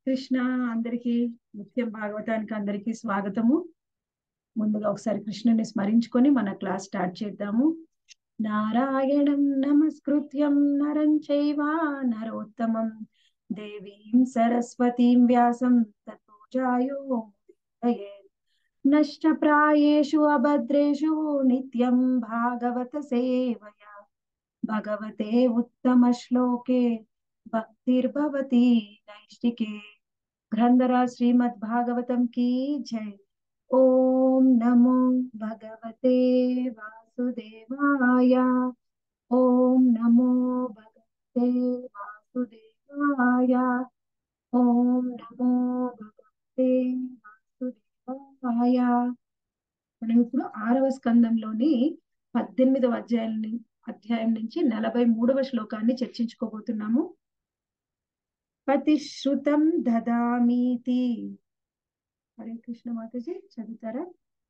కృష్ణ అందరికీ నిత్యం భాగవతానికి అందరికీ స్వాగతము ముందుగా ఒకసారి కృష్ణుని స్మరించుకొని మన క్లాస్ స్టార్ట్ చేద్దాము నారాయణం నమస్కృత్యం నరం చైవ నరోత్తమం దేవీం సరస్వతీం వ్యాసం తతో జాయో ముదీరయేత్. నష్టప్రాయేషు అభద్రేషు నిత్యం భాగవత సేవయా భగవతే ఉత్తమ శ్లోకే భక్తిర్భవతి నైష్టికే గ్రంథరా శ్రీమద్ భాగవతం కీ జై ఓం నమో భగవతే వాసుదేవాయ ఓం నమో భగవతే వాసుదేవాయ ఓం నమో భగవతే వాసుదేవాయ మనం ఇప్పుడు ఆరవ స్కందంలోని పద్దెనిమిదవ అధ్యాయాన్ని అధ్యాయం నుంచి నలభై మూడవ శ్లోకాన్ని చర్చించుకోబోతున్నాము పతిశ్రుతం దదామీతి హరే కృష్ణ మాతాజీ చదువుతారా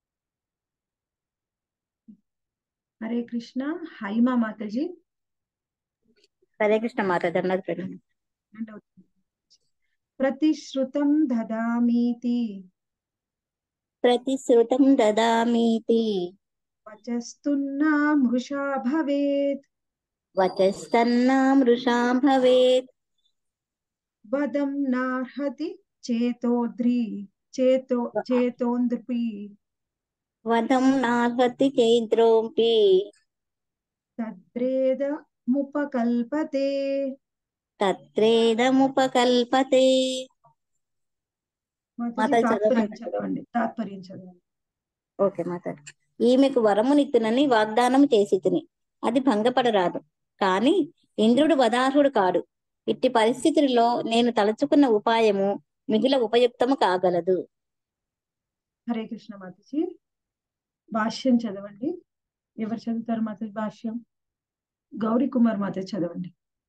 హరే కృష్ణ హైమా మాతాజీ హరే కృష్ణ మాత ధర్మది ప్రణామం ప్రతిశ్రుతం దదామీతి ప్రతిశ్రుతం దదామీతి వచస్తున్నా మృషా భవేత్ వచస్తన్నా మృషా భవేత్ వదం నార్హతి చేతోద్రి చేతో చేతోంద్రి వదం నార్హతి చైద్రోంపి తద్రేద ముపకల్పతే తత్రేదముపకల్పతే మాతాజీ మాతాజీ తాత్పర్యం చదవండి. చదవండి తాత్పర్యం చదవండి ఓకే మాత ఈమెకు వరమునిత్తునని వాగ్దానం చేసి తిని అది భంగపడరాదు కాని ఇంద్రుడు వదార్హుడు కాడు ఇట్టి పరిస్థితుల్లో నేను తలచుకున్న ఉపాయము మిగుల ఉపయుక్తము కాగలదు హరే కృష్ణ మాతాజీ భాష్యం చదవండి ఎవరు చదువుతారు మాతాజీ భాష్యం గౌరీ కుమార్ మాతాజీ చదవండి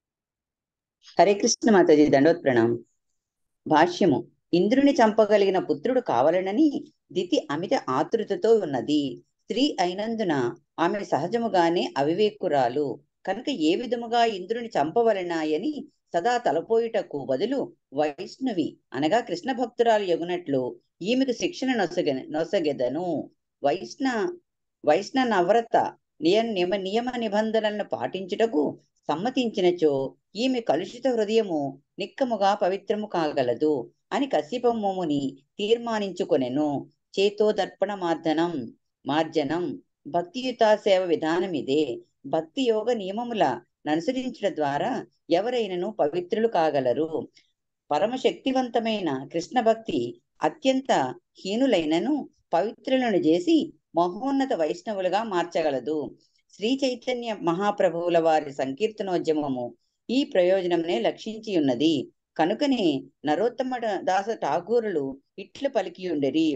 హరే కృష్ణ మాతాజీ దండోత్ ప్రణామం భాష్యము ఇంద్రుని చంపగలిగిన పుత్రుడు కావాలనని దితి అమిత ఆతృతతో ఉన్నది స్త్రీ అయినందున ఆమె సహజముగానే అవివేకురాలు కనుక ఏ విధముగా ఇంద్రుని చంపవలనాయని సదా తలపోయుటకు బదులు వైష్ణవి అనగా కృష్ణ భక్తురాలు ఎగునట్లు ఈమెకు శిక్షణ నొసగ నొసగెదను వైష్ణ వైష్ణ నవ్రత నియ నియమ నియమ నిబంధనలను పాటించుటకు సమ్మతించినచో ఈమె కలుషిత హృదయము నిక్కముగా పవిత్రము కాగలదు అని కశ్యపముని తీర్మానించుకొనెను చేతో దర్పణ మార్దనం మార్జనం భక్తియుత సేవ విధానమిదే భక్తి యోగ నియమముల అనుసరించడం ద్వారా ఎవరైనను పవిత్రులు కాగలరు పరమశక్తివంతమైన కృష్ణ భక్తి అత్యంత హీనులైనను పవిత్రులను చేసి మహోన్నత వైష్ణవులుగా మార్చగలదు శ్రీ చైతన్య మహాప్రభువుల వారి సంకీర్తనోద్యమము ఈ ప్రయోజనంనే లక్షించి ఉన్నది కనుకనే నరోత్తమ దాస ఠాగూరులు ఇట్లు పలికియుండరి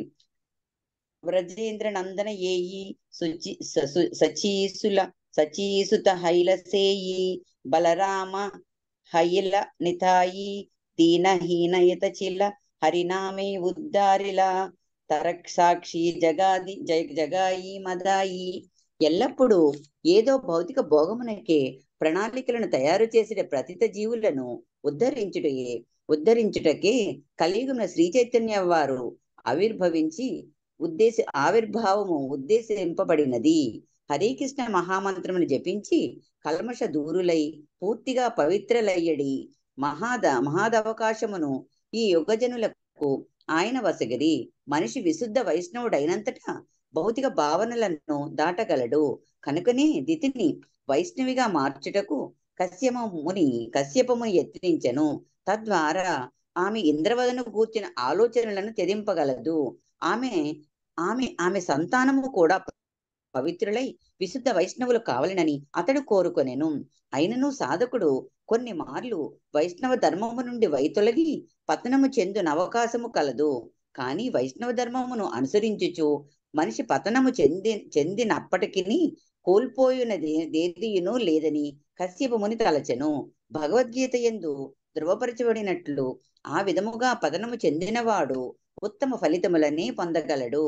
వ్రజేంద్ర నందన ఏయి సుచి ససు- సచీసుల సచీసుత హైలసేయి బలరామ హైల నితాయి దీనహీనయత చిల హరినామే ఉద్దారిల తరక్షాక్షి జగాది జగ జగాయి మదాయి ఎల్లప్పుడూ ఏదో భౌతిక భోగమునకే ప్రణాళికలను తయారు చేసిన ప్రతిత జీవులను ఉద్ధరించుటయే ఉద్ధరించుటకే కలియుగమున శ్రీ చైతన్య వారు ఆవిర్భవించి ఉద్దేశ ఆవిర్భావము ఉద్దేశింపబడినది హరే కృష్ణ మహామంత్రమును జపించి కల్మష దూరులై పూర్తిగా పవిత్రలయ్యడి మహాద మహాదవకాశమును ఈ యుగజనులకు ఆయన వసగిరి మనిషి విశుద్ధ వైష్ణవుడైనంతటా భౌతిక భావనలను దాటగలడు కనుకనే దితిని వైష్ణవిగా మార్చుటకు కశ్యమ ముని కశ్యపముని యత్నించెను తద్వారా ఆమె ఇంద్రవదను కూర్చిన ఆలోచనలను త్యజింపగలదు ఆమె ఆమె ఆమె సంతానము కూడా పవిత్రులై విశుద్ధ వైష్ణవులు కావాలనని అతడు కోరుకొనెను అయినను సాధకుడు కొన్ని మార్లు వైష్ణవ ధర్మము నుండి వైతొలగి పతనము చెందున అవకాశము కలదు కానీ వైష్ణవ ధర్మమును అనుసరించుచు మనిషి పతనము చెంది చెందినప్పటికీ కోల్పోయినది దేదియును లేదని కశ్యపముని తలచెను భగవద్గీత ఎందు ధృవపరచబడినట్లు ఆ విధముగా పతనము చెందినవాడు ఉత్తమ ఫలితములనే పొందగలడు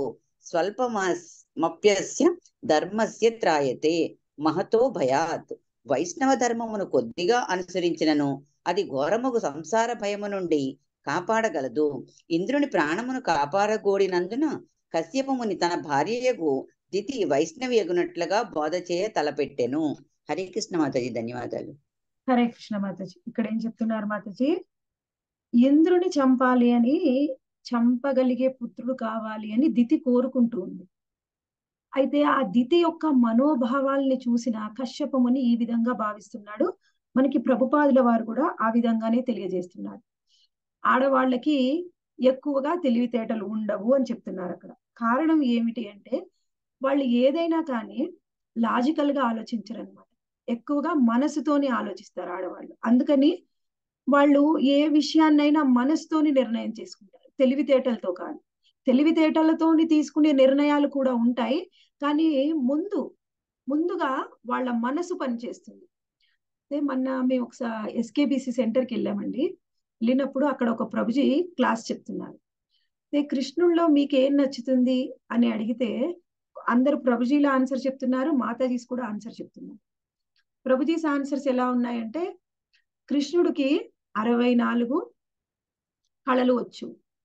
స్వల్పమప్యస్య ధర్మస్య త్రాయతే మహతో భయాత్ వైష్ణవ ధర్మమును కొద్దిగా అనుసరించినను అది ఘోరముగు సంసార భయము నుండి కాపాడగలదు ఇంద్రుని ప్రాణమును కాపాడగోడినందున కశ్యపముని తన భార్యయగు దితి వైష్ణవి ఎగునట్లుగా బోధ చేయ తలపెట్టెను హరే కృష్ణ మాతాజీ ధన్యవాదాలు హరే కృష్ణ మాతాజీ ఇక్కడ ఏం చెప్తున్నారు మాతాజీ ఇంద్రుని చంపాలి అని చంపగలిగే పుత్రుడు కావాలి అని దితి కోరుకుంటూ ఉంది అయితే ఆ దితి యొక్క మనోభావాల్ని చూసిన కశ్యపముని ఈ విధంగా భావిస్తున్నాడు మనకి ప్రభుపాదుల వారు కూడా ఆ విధంగానే తెలియజేస్తున్నారు ఆడవాళ్ళకి ఎక్కువగా తెలివితేటలు ఉండవు అని చెప్తున్నారు అక్కడ కారణం ఏమిటి అంటే వాళ్ళు ఏదైనా కానీ లాజికల్ గా ఆలోచించరు అనమాట ఎక్కువగా మనసుతోని ఆలోచిస్తారు ఆడవాళ్ళు అందుకని వాళ్ళు ఏ విషయాన్నైనా మనసుతోని నిర్ణయం చేసుకుంటారు తెలివితేటలతో కాదు తెలివితేటలతోని తీసుకునే నిర్ణయాలు కూడా ఉంటాయి కానీ ముందు ముందుగా వాళ్ళ మనసు పనిచేస్తుంది అదే మొన్న మేము ఒకసారి ఎస్కేబిసి సెంటర్కి వెళ్ళామండి వెళ్ళినప్పుడు అక్కడ ఒక ప్రభుజీ క్లాస్ చెప్తున్నారు అదే కృష్ణుల్లో మీకు ఏం నచ్చుతుంది అని అడిగితే అందరు ప్రభుజీల ఆన్సర్ చెప్తున్నారు మాతాజీస్ కూడా ఆన్సర్ చెప్తున్నారు ప్రభుజీస్ ఆన్సర్స్ ఎలా ఉన్నాయంటే కృష్ణుడికి అరవై నాలుగు కళలు వచ్చు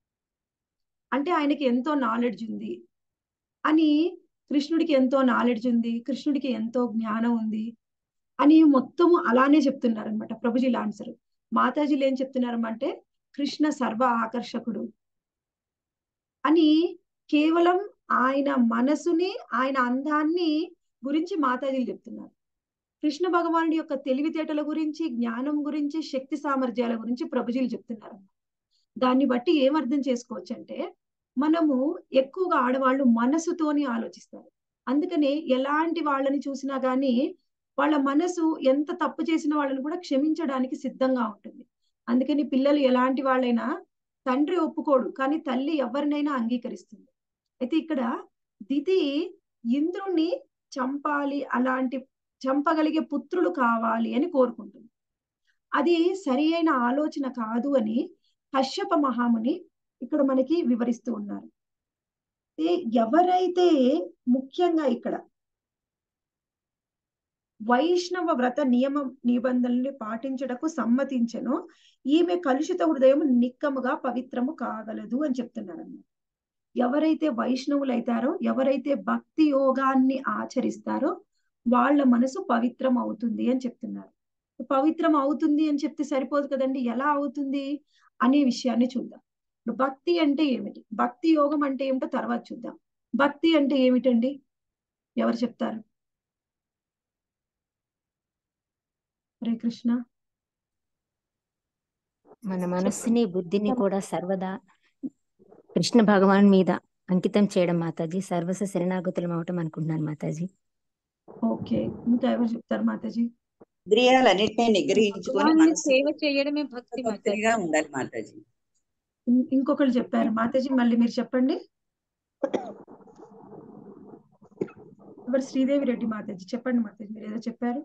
అంటే ఆయనకి ఎంతో నాలెడ్జ్ ఉంది అని కృష్ణుడికి ఎంతో నాలెడ్జ్ ఉంది కృష్ణుడికి ఎంతో జ్ఞానం ఉంది అని మొత్తము అలానే చెప్తున్నారు అనమాట ప్రభుజీల ఆన్సర్ మాతాజీలు ఏం చెప్తున్నారమంటే కృష్ణ సర్వ ఆకర్షకుడు అని కేవలం ఆయన మనసుని ఆయన అందాన్ని గురించి మాతాజీలు చెప్తున్నారు కృష్ణ భగవానుడి యొక్క తెలివితేటల గురించి జ్ఞానం గురించి శక్తి సామర్థ్యాల గురించి ప్రభుజీలు చెప్తున్నారు దాన్ని బట్టి ఏం అర్థం చేసుకోవచ్చు అంటే మనము ఎక్కువగా ఆడవాళ్ళు మనసుతోని ఆలోచిస్తారు అందుకనే ఎలాంటి వాళ్ళని చూసినా గానీ వాళ్ళ మనసు ఎంత తప్పు చేసిన వాళ్ళని కూడా క్షమించడానికి సిద్ధంగా ఉంటుంది అందుకని పిల్లలు ఎలాంటి వాళ్ళైనా తండ్రి ఒప్పుకోడు కానీ తల్లి ఎవరినైనా అంగీకరిస్తుంది అయితే ఇక్కడ దితి ఇంద్రుణ్ణి చంపాలి అలాంటి చంపగలిగే పుత్రుడు కావాలి అని కోరుకుంటుంది అది సరి అయిన ఆలోచన కాదు అని కశ్యప మహాముని ఇక్కడ మనకి వివరిస్తూ ఉన్నారు ఎవరైతే ముఖ్యంగా ఇక్కడ వైష్ణవ వ్రత నియమ నిబంధనల్ని పాటించడకు సమ్మతించను ఈమె కలుషిత హృదయం నిక్కముగా పవిత్రము కాగలదు అని చెప్తున్నారు ఎవరైతే వైష్ణవులైతారో ఎవరైతే భక్తి యోగాన్ని ఆచరిస్తారో వాళ్ళ మనసు పవిత్రం అవుతుంది అని చెప్తున్నారు పవిత్రం అవుతుంది అని చెప్తే సరిపోదు కదండి ఎలా అవుతుంది అనే విషయాన్ని చూద్దాం ఇప్పుడు భక్తి అంటే ఏమిటి భక్తి యోగం అంటే ఏమిటో తర్వాత చూద్దాం భక్తి అంటే ఏమిటండి ఎవరు చెప్తారు హరే కృష్ణ మన మనస్సుని బుద్ధిని కూడా సర్వదా కృష్ణ భగవాన్ మీద అంకితం చేయడం మాతాజీ సర్వస శరణాగతులం అవటం అనుకుంటున్నాను మాతాజీ ఓకే ఇంకా ఎవరు చెప్తారు మాతాజీ ఇంద్రియాలన్నింటినీ నిగ్రహించుకొని భగవాన్ని మనసు సేవ చేయడమే భక్తి మాతాజీ భక్తిగా ఉండాలి మాతాజీ ఇం- ఇంకొకరు చెప్పారు మాతాజీ మళ్ళీ మీరు చెప్పండి ఎవరు శ్రీదేవి రెడ్డి మాతాజీ చెప్పండి మాతాజీ మీరు ఏదో చెప్పారు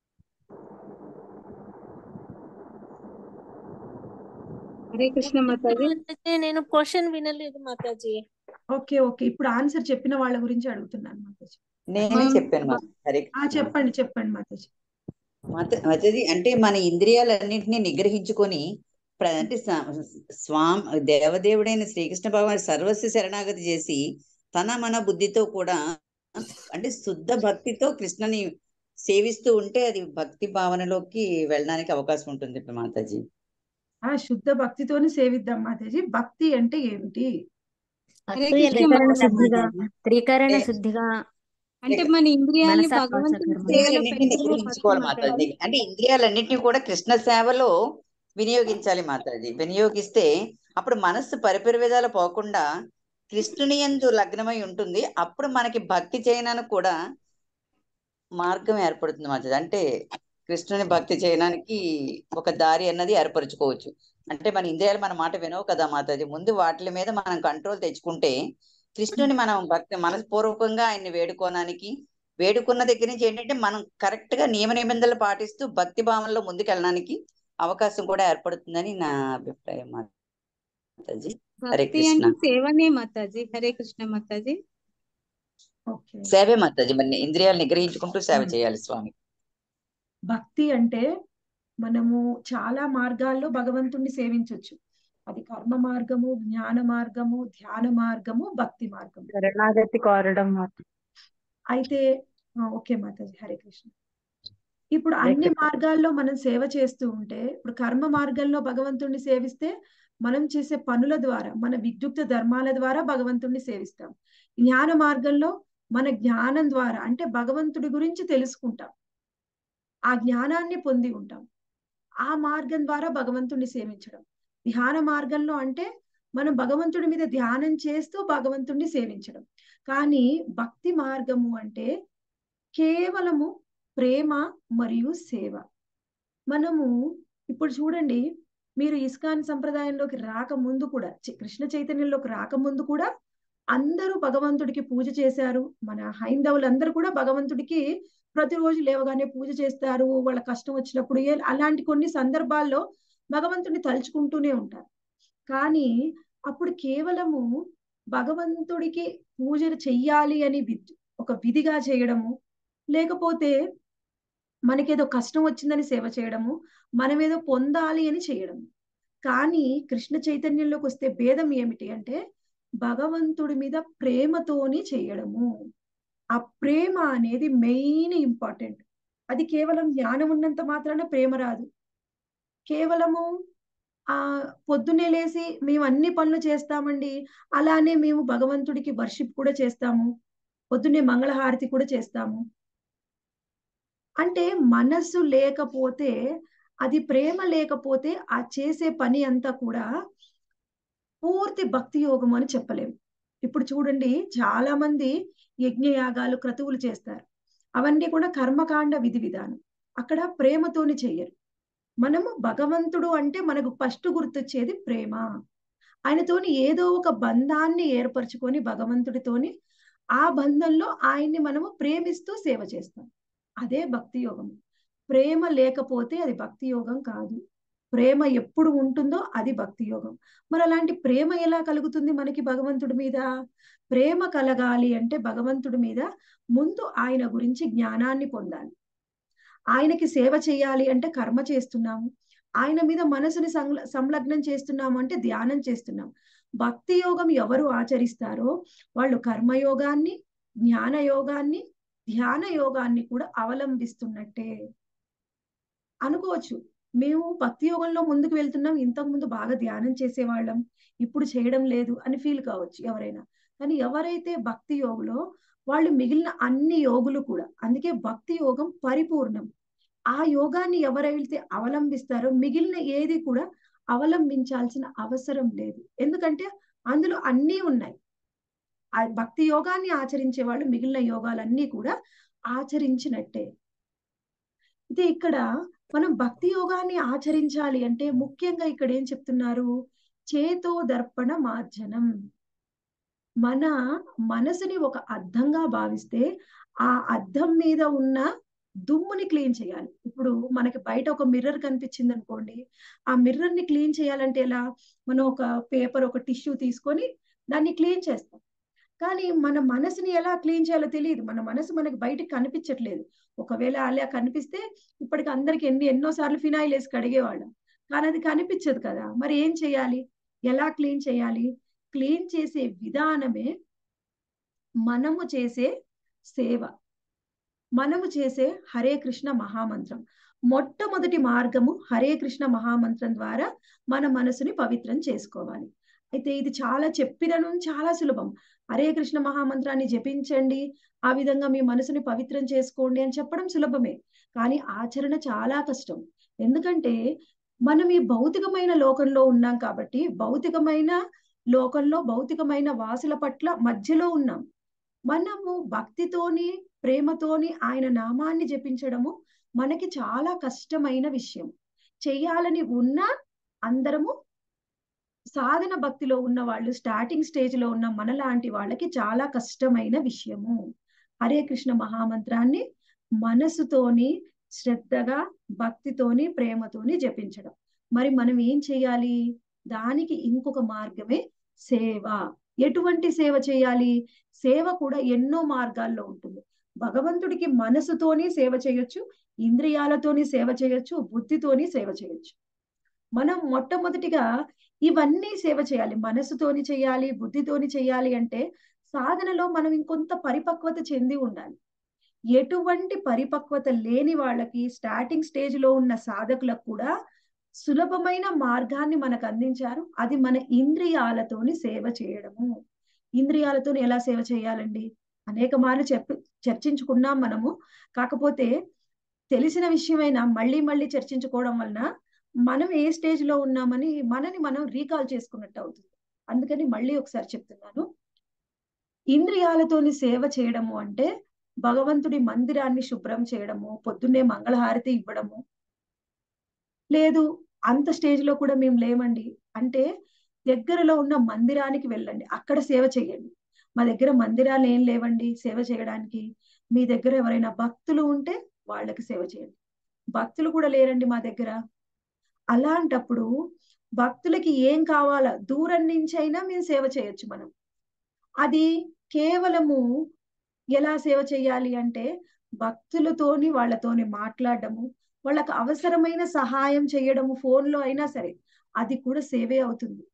హరే కృష్ణ మాతాజీ మాతాజీ నేను క్వశ్చన్ వినలేదు మాతాజీ ఓకే ఓకే ఇప్పుడు ఆన్సర్ చెప్పిన వాళ్ళ గురించి అడుగుతున్నాను మాతాజీ నేనే చెప్పాను మాతాజీ హరే ఆ కృష్ణ. చెప్పండి చెప్పండి మాతాజీ మాత- మాతాజీ అంటే మన ఇంద్రియాలన్నింటినీ నిగ్రహించుకొని ప్ర- అంటే స్వామి దేవదేవుడైన శ్రీకృష్ణ భగవాన్ సర్వస్వ శరణాగతి చేసి తన మన బుద్ధితో కూడా అంటే శుద్ధ భక్తితో కృష్ణని సేవిస్తూ ఉంటే అది భక్తి భావనలోకి వెళ్ళడానికి అవకాశం ఉంటుంది ఇప్పుడు మాతాజీ ఆ శుద్ధ భక్తితోని సేవిద్దాం మాతాజీ భక్తి అంటే ఏమిటి హరే అసూయ కృష్ణ త్రికరణ మాతాజీ. శుద్ధిగా త్రికరణ అంటే- శుద్ధిగా అంటే మన ఇంద్రియాల్ని మనసా భగవంతుని వాచా కర్మ. సేవలో ఇంద్రియాలన్నింటినీ పెట్టడమే భక్తి నిగ్రహించుకోవాలి మాతాజీ మాతాజీ అంటే ఇంద్రియాలన్నింటినీ కూడా కృష్ణ సేవలో వినియోగించాలి మాతాజీ వినియోగిస్తే అప్పుడు మనస్సు పరిపరి విధాలు పోకుండా కృష్ణుని యందు లగ్నమై ఉంటుంది అప్పుడు మనకి భక్తి చేయడానికి కూడా మార్గం ఏర్పడుతుంది మాతాజీ అంటే కృష్ణుని భక్తి చేయడానికి ఒక దారి అన్నది ఏర్పరచుకోవచ్చు అంటే మన ఇంద్రియాలు మన మాట వినవు కదా మాతాజీ ముందు వాటి మీద మనం కంట్రోల్ తెచ్చుకుంటే కృష్ణుని మనం భక్తి మనస్పూర్వకంగా ఆయన్ని వేడుకోవడానికి వేడుకున్న దగ్గర నుంచి ఏంటంటే మనం కరెక్ట్ గా నియమ నిబంధనలు పాటిస్తూ భక్తి భావనలో ముందుకెళ్ళడానికి అవకాశం కూడా ఏర్పడుతుందని నా అభిప్రాయం మాతాజీ హరే భక్తి కృష్ణ అంటే సేవనే మాతాజీ హరే కృష్ణ మాతాజీ ఓకే సేవే మాతాజీ మరి ఇంద్రియాలు నిగ్రహించుకుంటూ సేవ ఉమ్. చేయాలి స్వామి భక్తి అంటే మనము చాలా మార్గాల్లో భగవంతుణ్ణి సేవించవచ్చు అది కర్మ మార్గము జ్ఞాన మార్గము ధ్యాన మార్గము భక్తి మార్గము శరణాగతి కోరడం మాత్రం అయితే ఆ, ఓకే మాతాజీ హరే కృష్ణ ఇప్పుడు అన్ని మార్గాల్లో మనం సేవ చేస్తూ ఉంటే ఇప్పుడు కర్మ మార్గంలో భగవంతుణ్ణి సేవిస్తే మనం చేసే పనుల ద్వారా మన విద్యుక్త ధర్మాల ద్వారా భగవంతుణ్ణి సేవిస్తాం జ్ఞాన మార్గంలో మన జ్ఞానం ద్వారా అంటే భగవంతుడి గురించి తెలుసుకుంటాం ఆ జ్ఞానాన్ని పొంది ఉంటాం ఆ మార్గం ద్వారా భగవంతుణ్ణి సేవించడం ధ్యాన మార్గంలో అంటే మనం భగవంతుడి మీద ధ్యానం చేస్తూ భగవంతుణ్ణి సేవించడం కానీ భక్తి మార్గము అంటే కేవలము ప్రేమ మరియు సేవ మనము ఇప్పుడు చూడండి మీరు ఇస్కాన్ సంప్రదాయంలోకి రాకముందు కూడా చి- కృష్ణ చైతన్యంలోకి రాకముందు కూడా అందరూ భగవంతుడికి పూజ చేశారు మన హైందవులందరూ కూడా భగవంతుడికి ప్రతిరోజు లేవగానే పూజ చేస్తారు వాళ్ళ కష్టం వచ్చినప్పుడు ఏ అలాంటి కొన్ని సందర్భాల్లో భగవంతుడిని తలుచుకుంటూనే ఉంటారు కానీ అప్పుడు కేవలము భగవంతుడికి పూజలు చెయ్యాలి అని విద్- ఒక విధిగా చేయడము లేకపోతే మనకేదో కష్టం వచ్చిందని సేవ చేయడము మనమేదో పొందాలి అని చేయడం కానీ కృష్ణ చైతన్యంలోకి వస్తే భేదం ఏమిటి అంటే భగవంతుడి మీద ప్రేమతోని చేయడము ఆ ప్రేమ అనేది మెయిన్ ఇంపార్టెంట్ అది కేవలం జ్ఞానం ఉన్నంత మాత్రాన ప్రేమ రాదు కేవలము ఆ పొద్దున్నే లేసి మేము అన్ని పనులు చేస్తామండి అలానే మేము భగవంతుడికి వర్షిప్ కూడా చేస్తాము పొద్దున్నే మంగళహారతి కూడా చేస్తాము అంటే మనస్సు లేకపోతే అది ప్రేమ లేకపోతే ఆ చేసే పని అంతా కూడా పూర్తి భక్తి యోగం అని చెప్పలేము ఇప్పుడు చూడండి చాలా మంది యజ్ఞయాగాలు క్రతువులు చేస్తారు అవన్నీ కూడా కర్మకాండ విధి విధానం అక్కడ ప్రేమతోని చెయ్యరు మనము భగవంతుడు అంటే మనకు ఫస్ట్ గుర్తొచ్చేది ప్రేమ ఆయనతోని ఏదో ఒక బంధాన్ని ఏర్పరచుకొని భగవంతుడితోని ఆ బంధంలో ఆయన్ని మనము ప్రేమిస్తూ సేవ చేస్తాం అదే భక్తి యోగం ప్రేమ లేకపోతే అది భక్తి యోగం కాదు ప్రేమ ఎప్పుడు ఉంటుందో అది భక్తి యోగం మరి అలాంటి ప్రేమ ఎలా కలుగుతుంది మనకి భగవంతుడి మీద ప్రేమ కలగాలి అంటే భగవంతుడి మీద ముందు ఆయన గురించి జ్ఞానాన్ని పొందాలి ఆయనకి సేవ చేయాలి అంటే కర్మ చేస్తున్నాము ఆయన మీద మనసుని సంల- సంలగ్నం చేస్తున్నాము అంటే ధ్యానం చేస్తున్నాం భక్తి యోగం ఎవరు ఆచరిస్తారో వాళ్ళు కర్మయోగాన్ని జ్ఞాన యోగాన్ని ధ్యాన యోగాన్ని కూడా అవలంబిస్తున్నట్టే అనుకోవచ్చు మేము భక్తి యోగంలో ముందుకు వెళ్తున్నాం ఇంతకు ముందు బాగా ధ్యానం చేసేవాళ్ళం ఇప్పుడు చేయడం లేదు అని ఫీల్ కావచ్చు ఎవరైనా కానీ ఎవరైతే భక్తి యోగులో వాళ్ళు మిగిలిన అన్ని యోగులు కూడా అందుకే భక్తి యోగం పరిపూర్ణం ఆ యోగాన్ని ఎవరైతే అవలంబిస్తారో మిగిలిన ఏది కూడా అవలంబించాల్సిన అవసరం లేదు ఎందుకంటే అందులో అన్నీ ఉన్నాయి ఆ భక్తి యోగాన్ని ఆచరించే వాళ్ళు మిగిలిన యోగాలన్నీ కూడా ఆచరించినట్టే అయితే ఇక్కడ మనం భక్తి యోగాన్ని ఆచరించాలి అంటే ముఖ్యంగా ఇక్కడ ఏం చెప్తున్నారు చేతో దర్పణ మార్జనం మన మనసుని ఒక అద్దంగా భావిస్తే ఆ అద్దం మీద ఉన్న దుమ్ముని క్లీన్ చేయాలి ఇప్పుడు మనకి బయట ఒక మిర్రర్ కనిపించింది అనుకోండి ఆ మిర్రర్ ని క్లీన్ చేయాలంటే ఎలా మనం ఒక పేపర్ ఒక టిష్యూ తీసుకొని దాన్ని క్లీన్ చేస్తాం కానీ మన మనసుని ఎలా క్లీన్ చేయాలో తెలియదు మన మనసు మనకి బయటకు కనిపించట్లేదు ఒకవేళ అలా కనిపిస్తే ఇప్పటికి అందరికి ఎన్ని ఎన్నో సార్లు ఫినాయిల్ వేసి కడిగేవాళ్ళం కానీ అది కనిపించదు కదా మరి ఏం చేయాలి ఎలా క్లీన్ చేయాలి క్లీన్ చేసే విధానమే మనము చేసే సేవ మనము చేసే హరే కృష్ణ మహామంత్రం మొట్టమొదటి మార్గము హరే కృష్ణ మహామంత్రం ద్వారా మన మనసుని పవిత్రం చేసుకోవాలి అయితే ఇది చాలా చెప్పినను చాలా సులభం హరే కృష్ణ మహామంత్రాన్ని జపించండి ఆ విధంగా మీ మనసుని పవిత్రం చేసుకోండి అని చెప్పడం సులభమే కానీ ఆచరణ చాలా కష్టం ఎందుకంటే మనం ఈ భౌతికమైన లోకంలో ఉన్నాం కాబట్టి భౌతికమైన లోకంలో భౌతికమైన వాసుల పట్ల మధ్యలో ఉన్నాం మనము భక్తితోని ప్రేమతోని ఆయన నామాన్ని జపించడము మనకి చాలా కష్టమైన విషయం చెయ్యాలని ఉన్నా అందరము సాధన భక్తిలో ఉన్న వాళ్ళు స్టార్టింగ్ స్టేజ్ లో ఉన్న మనలాంటి వాళ్ళకి చాలా కష్టమైన విషయము హరే కృష్ణ మహామంత్రాన్ని మనసుతోని శ్రద్ధగా భక్తితోని ప్రేమతోని జపించడం మరి మనం ఏం చేయాలి దానికి ఇంకొక మార్గమే సేవ ఎటువంటి సేవ చేయాలి సేవ కూడా ఎన్నో మార్గాల్లో ఉంటుంది భగవంతుడికి మనసుతోని సేవ చేయొచ్చు ఇంద్రియాలతోని సేవ చేయొచ్చు బుద్ధితోని సేవ చేయొచ్చు మనం మొట్టమొదటిగా ఇవన్నీ సేవ చేయాలి మనసుతోని చేయాలి బుద్ధితోని చేయాలి అంటే సాధనలో మనం ఇంకొంత పరిపక్వత చెంది ఉండాలి ఎటువంటి పరిపక్వత లేని వాళ్ళకి స్టార్టింగ్ స్టేజ్ లో ఉన్న సాధకులకు కూడా సులభమైన మార్గాన్ని మనకు అందించారు అది మన ఇంద్రియాలతోని సేవ చేయడము ఇంద్రియాలతోని ఎలా సేవ చేయాలండి అనేక మార్లు చెప్పి చర్చించుకున్నాం మనము కాకపోతే తెలిసిన విషయమైనా మళ్ళీ మళ్ళీ చర్చించుకోవడం వలన మనం ఏ స్టేజ్ లో ఉన్నామని మనని మనం రీకాల్ చేసుకున్నట్టు అవుతుంది అందుకని మళ్ళీ ఒకసారి చెప్తున్నాను ఇంద్రియాలతోని సేవ చేయడము అంటే భగవంతుడి మందిరాన్ని శుభ్రం చేయడము పొద్దున్నే మంగళహారతి ఇవ్వడము లేదు అంత స్టేజ్ లో కూడా మేము లేమండి అంటే దగ్గరలో ఉన్న మందిరానికి వెళ్ళండి అక్కడ సేవ చేయండి మా దగ్గర మందిరాలు ఏం లేవండి సేవ చేయడానికి మీ దగ్గర ఎవరైనా భక్తులు ఉంటే వాళ్ళకి సేవ చేయండి భక్తులు కూడా లేరండి మా దగ్గర అలాంటప్పుడు భక్తులకి ఏం కావాలా దూరం నుంచి అయినా మేము సేవ చేయొచ్చు మనం అది కేవలము ఎలా సేవ చేయాలి అంటే భక్తులతోని వాళ్ళతోని మాట్లాడడము వాళ్ళకి అవసరమైన సహాయం చేయడము ఫోన్లో అయినా సరే అది కూడా సేవే అవుతుంది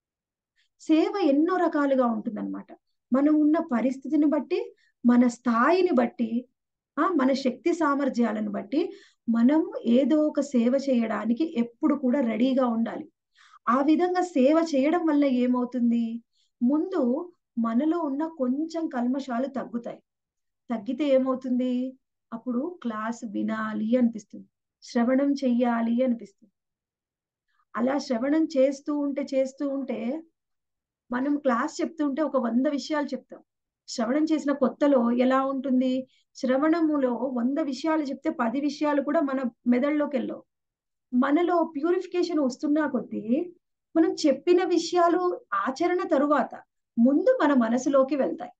సేవ ఎన్నో రకాలుగా ఉంటుందన్నమాట మనం ఉన్న పరిస్థితిని బట్టి మన స్థాయిని బట్టి ఆ మన శక్తి సామర్థ్యాలను బట్టి మనం ఏదో ఒక సేవ చేయడానికి ఎప్పుడు కూడా రెడీగా ఉండాలి ఆ విధంగా సేవ చేయడం వల్ల ఏమవుతుంది ముందు మనలో ఉన్న కొంచెం కల్మషాలు తగ్గుతాయి తగ్గితే ఏమవుతుంది అప్పుడు క్లాస్ వినాలి అనిపిస్తుంది శ్రవణం చెయ్యాలి అనిపిస్తుంది అలా శ్రవణం చేస్తూ ఉంటే చేస్తూ ఉంటే మనం క్లాస్ చెప్తూ ఉంటే ఒక వంద విషయాలు చెప్తాం శ్రవణం చేసిన కొత్తలో ఎలా ఉంటుంది శ్రవణములో వంద విషయాలు చెప్తే పది విషయాలు కూడా మన మెదడులోకి వెళ్ళవు మనలో ప్యూరిఫికేషన్ వస్తున్నా కొద్దీ మనం చెప్పిన విషయాలు ఆచరణ తరువాత ముందు మన మనసులోకి వెళ్తాయి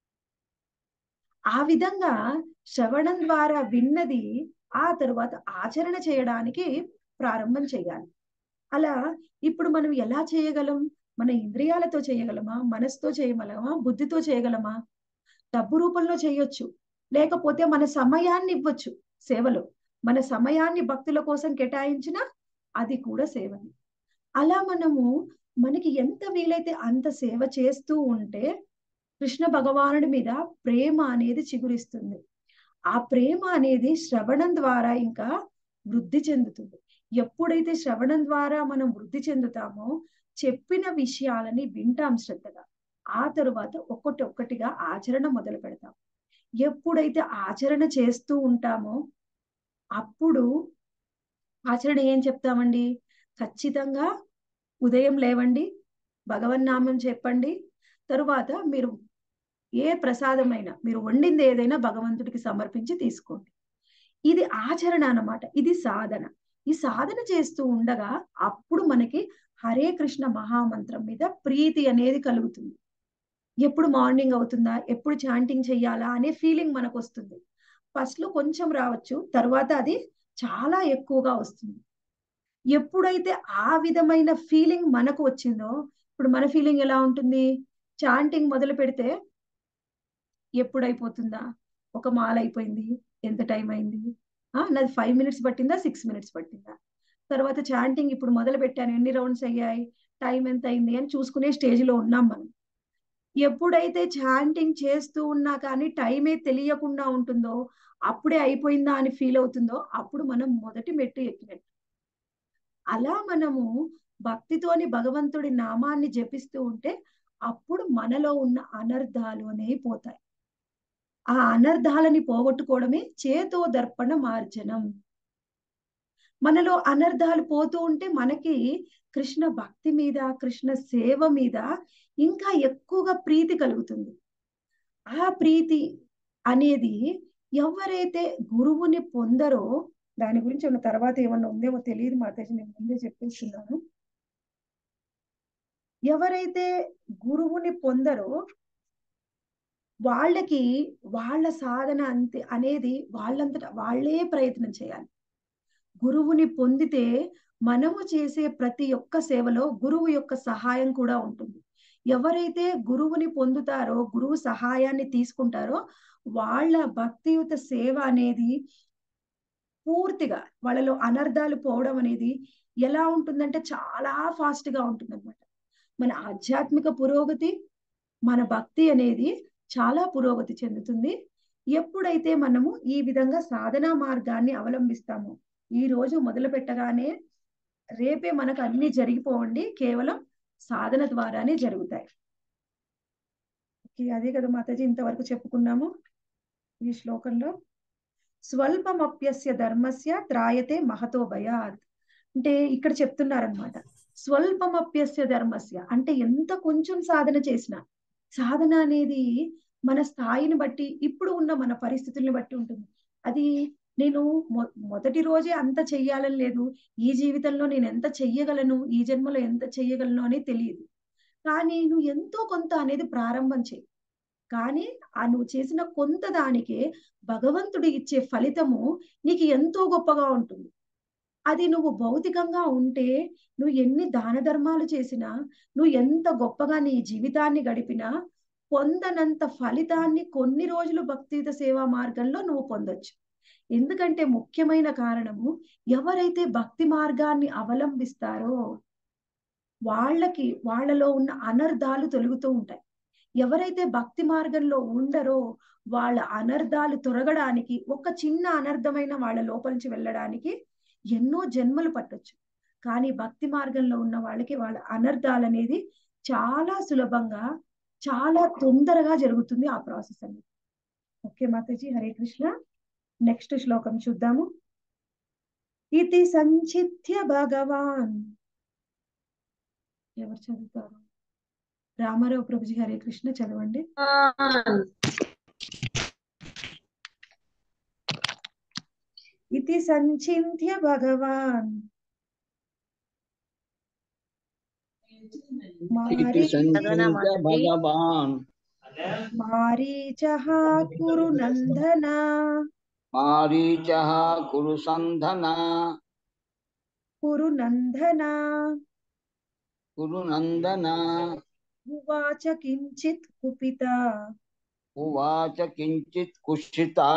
ఆ విధంగా శ్రవణం ద్వారా విన్నది ఆ తరువాత ఆచరణ చేయడానికి ప్రారంభం చేయాలి అలా ఇప్పుడు మనం ఎలా చేయగలం మన ఇంద్రియాలతో చేయగలమా మనసుతో చేయగలమా బుద్ధితో చేయగలమా డబ్బు రూపంలో చేయొచ్చు లేకపోతే మన సమయాన్ని ఇవ్వచ్చు సేవలో మన సమయాన్ని భక్తుల కోసం కేటాయించినా అది కూడా సేవని అలా మనము మనకి ఎంత వీలైతే అంత సేవ చేస్తూ ఉంటే కృష్ణ భగవానుడి మీద ప్రేమ అనేది చిగురిస్తుంది ఆ ప్రేమ అనేది శ్రవణం ద్వారా ఇంకా వృద్ధి చెందుతుంది ఎప్పుడైతే శ్రవణం ద్వారా మనం వృద్ధి చెందుతామో చెప్పిన విషయాలని వింటాం శ్రద్ధగా ఆ తరువాత ఒక్కటి ఒక్కటిగా ఆచరణ మొదలు పెడతాం ఎప్పుడైతే ఆచరణ చేస్తూ ఉంటామో అప్పుడు ఆచరణ ఏం చెప్తామండి ఖచ్చితంగా ఉదయం లేవండి భగవన్నామం చెప్పండి తరువాత మీరు ఏ ప్రసాదమైనా మీరు వండింది ఏదైనా భగవంతుడికి సమర్పించి తీసుకోండి ఇది ఆచరణ అన్నమాట ఇది సాధన ఈ సాధన చేస్తూ ఉండగా అప్పుడు మనకి హరే కృష్ణ మహామంత్రం మీద ప్రీతి అనేది కలుగుతుంది ఎప్పుడు మార్నింగ్ అవుతుందా ఎప్పుడు చాంటింగ్ చెయ్యాలా అనే ఫీలింగ్ మనకు వస్తుంది ఫస్ట్ లో కొంచెం రావచ్చు తర్వాత అది చాలా ఎక్కువగా వస్తుంది ఎప్పుడైతే ఆ విధమైన ఫీలింగ్ మనకు వచ్చిందో ఇప్పుడు మన ఫీలింగ్ ఎలా ఉంటుంది చాంటింగ్ మొదలు పెడితే ఎప్పుడు అయిపోతుందా ఒక మాల అయిపోయింది ఎంత టైం అయింది ఆ నాది ఫైవ్ మినిట్స్ పట్టిందా సిక్స్ మినిట్స్ పట్టిందా తర్వాత చాంటింగ్ ఇప్పుడు మొదలు పెట్టాను ఎన్ని రౌండ్స్ అయ్యాయి టైం ఎంత అయింది అని చూసుకునే స్టేజ్ లో ఉన్నాం మనం ఎప్పుడైతే చాంటింగ్ చేస్తూ ఉన్నా కానీ టైమే తెలియకుండా ఉంటుందో అప్పుడే అయిపోయిందా అని ఫీల్ అవుతుందో అప్పుడు మనం మొదటి మెట్టు ఎక్కినట్టు అలా మనము భక్తితోని భగవంతుడి నామాన్ని జపిస్తూ ఉంటే అప్పుడు మనలో ఉన్న అనర్థాలు అనేవి పోతాయి ఆ అనర్థాలని పోగొట్టుకోవడమే చేతో దర్పణ మార్జనం మనలో అనర్థాలు పోతూ ఉంటే మనకి కృష్ణ భక్తి మీద కృష్ణ సేవ మీద ఇంకా ఎక్కువగా ప్రీతి కలుగుతుంది ఆ ప్రీతి అనేది ఎవరైతే గురువుని పొందరో దాని గురించి ఉన్న తర్వాత ఏమన్నా ఉందేమో తెలియదు మాతాజీ నేను ముందే చెప్పేస్తున్నాను ఎవరైతే గురువుని పొందరో వాళ్ళకి వాళ్ళ సాధన అంతే అనేది వాళ్ళంతటా వాళ్ళే ప్రయత్నం చేయాలి గురువుని పొందితే మనము చేసే ప్రతి ఒక్క సేవలో గురువు యొక్క సహాయం కూడా ఉంటుంది ఎవరైతే గురువుని పొందుతారో గురువు సహాయాన్ని తీసుకుంటారో వాళ్ళ భక్తియుత సేవ అనేది పూర్తిగా వాళ్ళలో అనర్థాలు పోవడం అనేది ఎలా ఉంటుందంటే చాలా ఫాస్ట్ గా ఉంటుంది అనమాట మన ఆధ్యాత్మిక పురోగతి మన భక్తి అనేది చాలా పురోగతి చెందుతుంది ఎప్పుడైతే మనము ఈ విధంగా సాధనా మార్గాన్ని అవలంబిస్తామో ఈ రోజు మొదలు పెట్టగానే రేపే మనకు అన్ని జరిగిపోవండి కేవలం సాధన ద్వారానే జరుగుతాయి ఓకే అదే కదా మాతాజీ ఇంతవరకు చెప్పుకున్నాము ఈ శ్లోకంలో స్వల్పమప్యస్య ధర్మస్య త్రాయతే మహతో భయాత్ అంటే ఇక్కడ చెప్తున్నారనమాట స్వల్పమప్యస్య ధర్మస్య అంటే ఎంత కొంచెం సాధన చేసినా సాధన అనేది మన స్థాయిని బట్టి ఇప్పుడు ఉన్న మన పరిస్థితుల్ని బట్టి ఉంటుంది అది నేను మొ- మొదటి రోజే అంత చెయ్యాలని లేదు ఈ జీవితంలో నేను ఎంత చెయ్యగలను ఈ జన్మలో ఎంత చెయ్యగలను అని తెలియదు కానీ నువ్వు ఎంతో కొంత అనేది ప్రారంభం చేయి కానీ ఆ నువ్వు చేసిన కొంత దానికే భగవంతుడు ఇచ్చే ఫలితము నీకు ఎంతో గొప్పగా ఉంటుంది అది నువ్వు భౌతికంగా ఉంటే నువ్వు ఎన్ని దాన ధర్మాలు చేసినా నువ్వు ఎంత గొప్పగా నీ జీవితాన్ని గడిపినా పొందనంత ఫలితాన్ని కొన్ని రోజులు భక్తియుత సేవా మార్గంలో నువ్వు పొందొచ్చు ఎందుకంటే ముఖ్యమైన కారణము ఎవరైతే భక్తి మార్గాన్ని అవలంబిస్తారో వాళ్ళకి వాళ్ళలో ఉన్న అనర్థాలు తొలుగుతూ ఉంటాయి ఎవరైతే భక్తి మార్గంలో ఉండరో వాళ్ళ అనర్థాలు తొరగడానికి ఒక చిన్న అనర్థమైన వాళ్ళ లోపలించి వెళ్ళడానికి ఎన్నో జన్మలు పట్టొచ్చు కానీ భక్తి మార్గంలో ఉన్న వాళ్ళకి వాళ్ళ అనర్థాలు అనేది చాలా సులభంగా చాలా తొందరగా జరుగుతుంది ఆ ప్రాసెస్ అనేది ఓకే మాతాజీ హరే కృష్ణ నెక్స్ట్ శ్లోకం చూద్దాము ఇది సంచిత్య భగవాన్ ఎవరు చదువుతారు రామారావు ప్రభుజీ హరే కృష్ణ చదవండి ఇది సంచింత్య భగవాన్ इति మారీ सञ्चिन्त्य भगवान् మారీచः కురు నందన मारीचः कुरु सन्धन కురు నందన कुरु नन्दन ఉవాచ కించిత్ కుపిత उवाच किञ्चित् कुत्सिता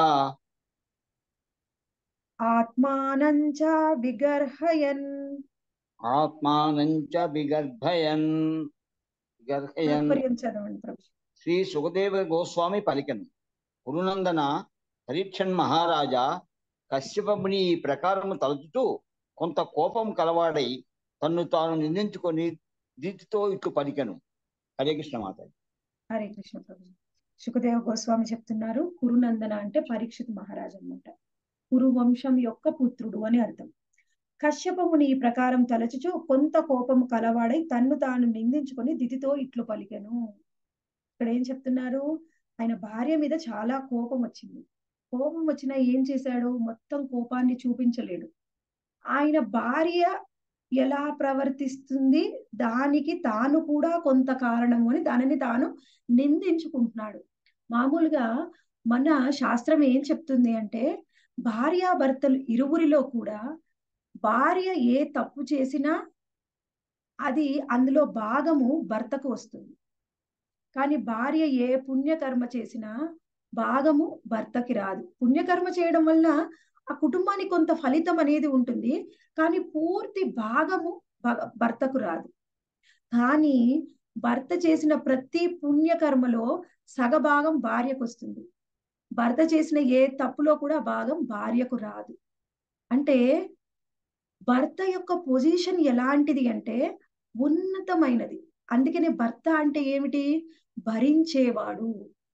ఆత్మానం చ విగర్హయన్ ఆత్మానం చ విగర్భయన్ విగర్హయన్ తాత్పర్యం చదవండి ప్రభు శ్రీ సుఖదేవ గోస్వామి పలికెను కురునందన పరీక్షన్ మహారాజా కశ్యపముని ఈ ప్రకారము తలచుతూ కొంత కోపం కలవాడై తన్ను తాను నిందించుకొని దీతితో ఇట్లు పలికెను హరే కృష్ణ మాత హరే కృష్ణ ప్రభు సుఖదేవ గోస్వామి చెప్తున్నారు కురునందన అంటే పరీక్షిత్ మహారాజ్ అన్నమాట కురు వంశం యొక్క పుత్రుడు అని అర్థం కశ్యపముని ఈ ప్రకారం తలచుచు కొంత కోపము కలవాడై తన్ను తాను నిందించుకొని దితితో ఇట్లు పలికెను ఇక్కడ ఏం చెప్తున్నారు ఆయన భార్య మీద చాలా కోపం వచ్చింది కోపం వచ్చినా ఏం చేశాడు మొత్తం కోపాన్ని చూపించలేడు ఆయన భార్య ఎలా ప్రవర్తిస్తుంది దానికి తాను కూడా కొంత కారణము అని దానిని తాను నిందించుకుంటున్నాడు మామూలుగా మన శాస్త్రం ఏం చెప్తుంది అంటే భార్యాభర్తలు ఇరువురిలో కూడా భార్య ఏ తప్పు చేసినా అది అందులో భాగము భర్తకు వస్తుంది కానీ భార్య ఏ పుణ్యకర్మ చేసినా భాగము భర్తకి రాదు పుణ్యకర్మ చేయడం వల్ల ఆ కుటుంబానికి కొంత ఫలితం అనేది ఉంటుంది కానీ పూర్తి భాగము భ- భర్తకు రాదు కానీ భర్త చేసిన ప్రతి పుణ్యకర్మలో సగభాగం భార్యకు వస్తుంది భర్త చేసిన ఏ తప్పులో కూడా భాగం భార్యకు రాదు అంటే భర్త యొక్క పొజిషన్ ఎలాంటిది అంటే ఉన్నతమైనది అందుకనే భర్త అంటే ఏమిటి భరించేవాడు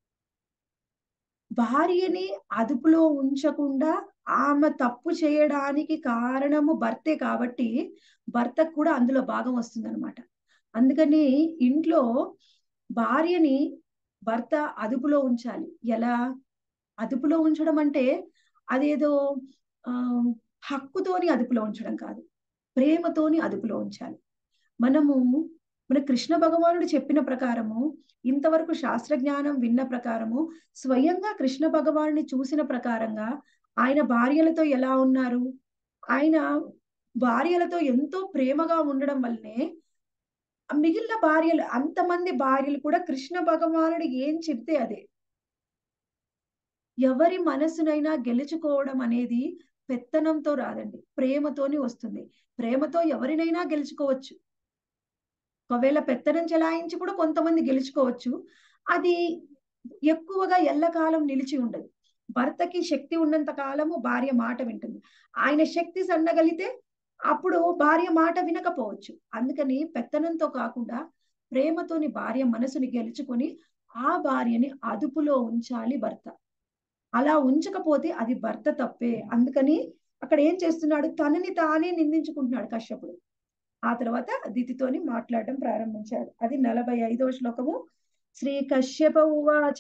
భార్యని అదుపులో ఉంచకుండా ఆమె తప్పు చేయడానికి కారణము భర్తే కాబట్టి భర్తకు కూడా అందులో భాగం వస్తుందన్నమాట అందుకని ఇంట్లో భార్యని భర్త అదుపులో ఉంచాలి ఎలా అదుపులో ఉంచడం అంటే అదేదో ఆ హక్కుతోని అదుపులో ఉంచడం కాదు ప్రేమతోని అదుపులో ఉంచాలి మనము మన కృష్ణ భగవానుడు చెప్పిన ప్రకారము ఇంతవరకు శాస్త్ర జ్ఞానం విన్న ప్రకారము స్వయంగా కృష్ణ భగవానుని చూసిన ప్రకారంగా ఆయన భార్యలతో ఎలా ఉన్నారు ఆయన భార్యలతో ఎంతో ప్రేమగా ఉండడం వల్లనే మిగిలిన భార్యలు అంతమంది భార్యలు కూడా కృష్ణ భగవానుడు ఏం చెప్తే అదే ఎవరి మనసునైనా గెలుచుకోవడం అనేది పెత్తనంతో రాదండి ప్రేమతోని వస్తుంది ప్రేమతో ఎవరినైనా గెలుచుకోవచ్చు ఒకవేళ పెత్తనం చెలాయించి కూడా కొంతమంది గెలుచుకోవచ్చు అది ఎక్కువగా ఎల్లకాలం నిలిచి ఉండదు భర్తకి శక్తి ఉన్నంత కాలము భార్య మాట వింటుంది ఆయన శక్తి సన్నగలితే అప్పుడు భార్య మాట వినకపోవచ్చు అందుకని పెత్తనంతో కాకుండా ప్రేమతోని భార్య మనసుని గెలుచుకొని ఆ భార్యని అదుపులో ఉంచాలి భర్త అలా ఉంచకపోతే అది భర్త తప్పే అందుకని అక్కడ ఏం చేస్తున్నాడు తనని తానే నిందించుకుంటున్నాడు కశ్యపుడు ఆ తర్వాత దితితోని మాట్లాడడం ప్రారంభించాడు అది నలభై ఐదవ శ్లోకము శ్రీ కశ్యప ఉవాచ